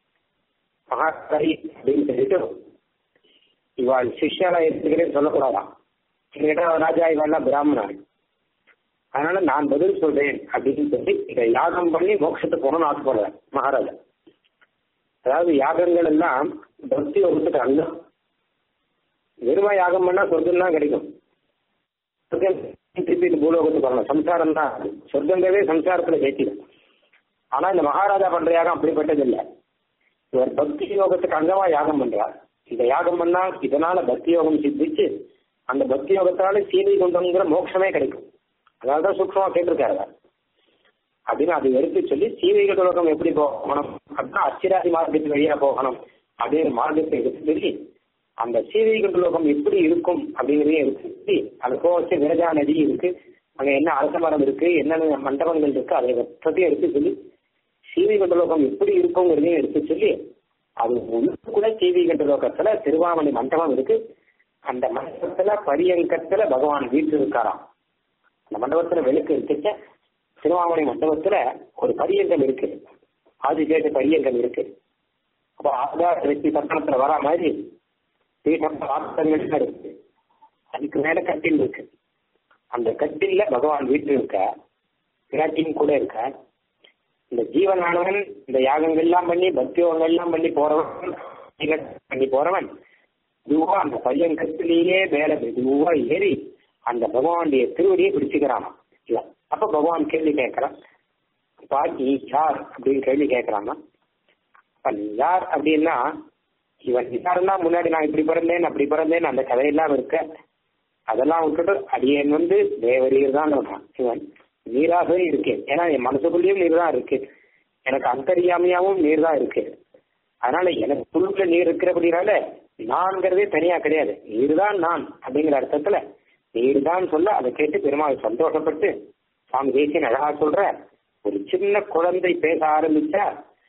மகாராஜி அப்படின்னு சொல்லிட்டு இவாள் சிஷ்யாலா எடுத்துக்கிறேன்னு சொல்லக்கூடாதான் கேட்டா ராஜா இவாள்லாம் பிராமணன் அதனால நான் பதில் சொல்றேன் அப்படின்னு சொல்லி இதை யாகம் பண்ணி மோட்சத்துக்கு போகணும்னு ஆசைப்படுறேன் மகாராஜா அதாவது யாகங்கள் எல்லாம் பக்தி வகுத்துக்கு அங்கம் வெறுமா யாகம் பண்ணா சொர்க்கம் தான் கிடைக்கும் திருப்பி இந்த பூலோகத்துக்கு வரணும் சம்சாரம் தான் சொர்க்கங்கிறதே சம்சாரத்துல சேர்த்திடும் ஆனா இந்த மகாராஜா பண்ற யாகம் அப்படிப்பட்டது இல்லை இவர் பக்தி யோகத்துக்கு அங்கமா யாகம் பண்றார் இந்த யாகம் பண்ணா இதனால பக்தி யோகம் சித்திச்சு அந்த பக்தி யோகத்தால சீதை கொண்டங்கிற மோட்சமே கிடைக்கும் அதனாலதான் சூக்ஷமா கேட்டிருக்காரு அப்படின்னு அதை எடுத்து சொல்லி சீவைகள் உலகம் எப்படி போகணும் அப்படின்னா அச்சிராதி மார்க்கத்து வழியா போகணும் அப்படிங்கிற மார்க்கத்தை எடுத்து சொல்லி அந்த சீவைகள் உலகம் எப்படி இருக்கும் அப்படிங்கிறதையும் எடுத்து சொல்லி அது போக வச்சு விரஜா நதி இருக்கு அங்க என்ன அரச மரம் இருக்கு என்னென்ன மண்டபங்கள் இருக்கு அதை பத்தி எடுத்து சொல்லி சீவைகள் உலகம் எப்படி இருக்குங்கிறதையும் எடுத்து சொல்லி அது கூட சீவைகள் லோகத்துல திருவாமணி மண்டபம் இருக்கு அந்த மண்டபத்துல பரியங்கத்துல பகவான் வீட்டு இருக்காராம் அந்த மண்டபத்துல விளக்கு இருந்துச்சு திருவாமணி மண்டபத்துல ஒரு பரியங்கம் இருக்கு ஆதிகேட்டு பரியங்கம் இருக்கு அப்போ ஆதார் வெற்றி பட்டணத்துல வரா மாதிரி பீடம் பாத்திரங்கள் இருக்கு அதுக்கு மேல கட்டில் இருக்கு அந்த கட்டில்ல பகவான் வீட்டு இருக்க பிராட்டியும் கூட இருக்க இந்த ஜீவனானவன் இந்த யாகங்கள்லாம் பண்ணி பக்தியோகங்கள்லாம் பண்ணி போறவன் பண்ணி போறவன் மெதுவா அந்த பையங்கத்திலேயே மேல மெதுவா ஏறி அந்த பகவானுடைய திருவடியை பிடிச்சுக்கிறானா இல்ல அப்ப பகவான் கேள்வி கேட்கிறான் அப்பா நீ யார் அப்படின்னு கேள்வி கேட்கிறானா அப்ப நீ யார் அப்படின்னா இவன் யாருன்னா முன்னாடி நான் இப்படி பிறந்தேன் அப்படி பிறந்தேன் அந்த கதையெல்லாம் இருக்க அதெல்லாம் விட்டுட்டு அடியேன் வந்து தேவரீர் தான் இவன் நீராகவே இருக்கேன் ஏன்னா என் மனசுக்குள்ளேயும் நீர் தான் இருக்கு எனக்கு அந்தரியாமையாவும் நீர் தான் இருக்கு அதனால எனக்கு புழுக்குல நீர் இருக்கிறபடினால நான்கிறதே தனியா கிடையாது நீர் தான் நான் அப்படிங்கிற அர்த்தத்துல நீர் தான் சொல்ல அதை கேட்டு பெருமாள் சந்தோஷப்பட்டு சுவாமி தேசியன் அழகா சொல்ற ஒரு சின்ன குழந்தை பேச ஆரம்பிச்சா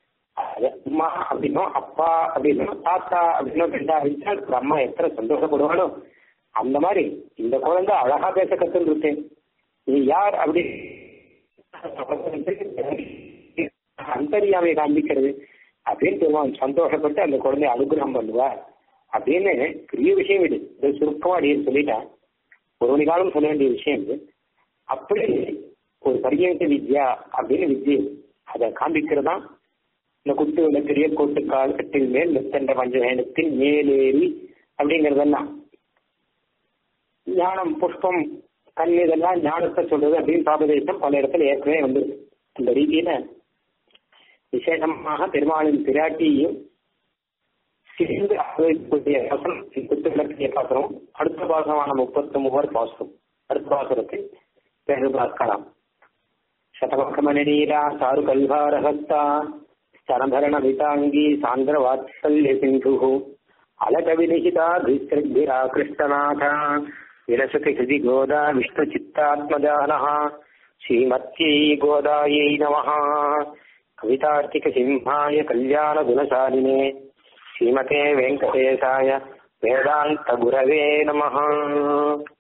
அம்மா அப்படின்னும் அப்பா அப்படின்னும் தாத்தா அப்படின்னும் பேச ஆரம்பிச்சா ஒரு அம்மா எத்தனை சந்தோஷப்படுவாளோ அந்த மாதிரி இந்த குழந்தை அழகா பேச கத்துன்னு இருக்கேன் நீ யார் அப்படி அந்தரியாமை காண்பிக்கிறது அப்படின்னு பெருமாள் சந்தோஷப்பட்டு அந்த குழந்தைய அனுகிரகம் பண்ணுவார் அப்படின்னு பெரிய விஷயம் இது இது சுருக்கமா அப்படின்னு சொல்லிட்டான் ஒரு மணி காலம் சொல்ல வேண்டிய விஷயம் இது அப்படி ஒரு பரிகணித்த வித்யா அப்படின்னு வித்யை அதை காண்பிக்கிறதா இந்த குத்து விளக்கரிய கோட்டுக்கால் கட்டில் மேல் மெத்தண்ட பஞ்சவேனத்தின் மேலேறி அப்படிங்கறதெல்லாம் ஞானம் புஷ்பம் கண் இதெல்லாம் ஞானத்தை சொல்றது அப்படின்னு சாபதேசம் பல இடத்துல ஏற்கனவே வந்து அந்த ரீதியில விசேஷமாக பெருமாளின் பிராட்டியையும் சேர்ந்து அனுபவிக்கக்கூடிய பாசனம் குத்து விளக்கிய பாசனம் அடுத்த பாசமான முப்பத்தி மூவர் பாசனம் அடுத்த பாசனத்தை பிறகு பார்க்கலாம் சதபக்கமனீரா சாரு கல்வாரஹஸ்தா சரபரண விதாங்கி சாந்திர வாத்சல்ய சிந்து அலக வினிகிதா பீஸ்திரா கிருஷ்ணநாத விலசதி ஹிருதி கோதா விஷ்ணு சித்தாத்மஜானः ஸ்ரீமத்யை கோதாயை நமः கவிதார்த்திக சிம்ஹாய கல்யாண குணசாலினே ஸ்ரீமதே வெங்கடேசாய வேதாந்த குரவே நமஹ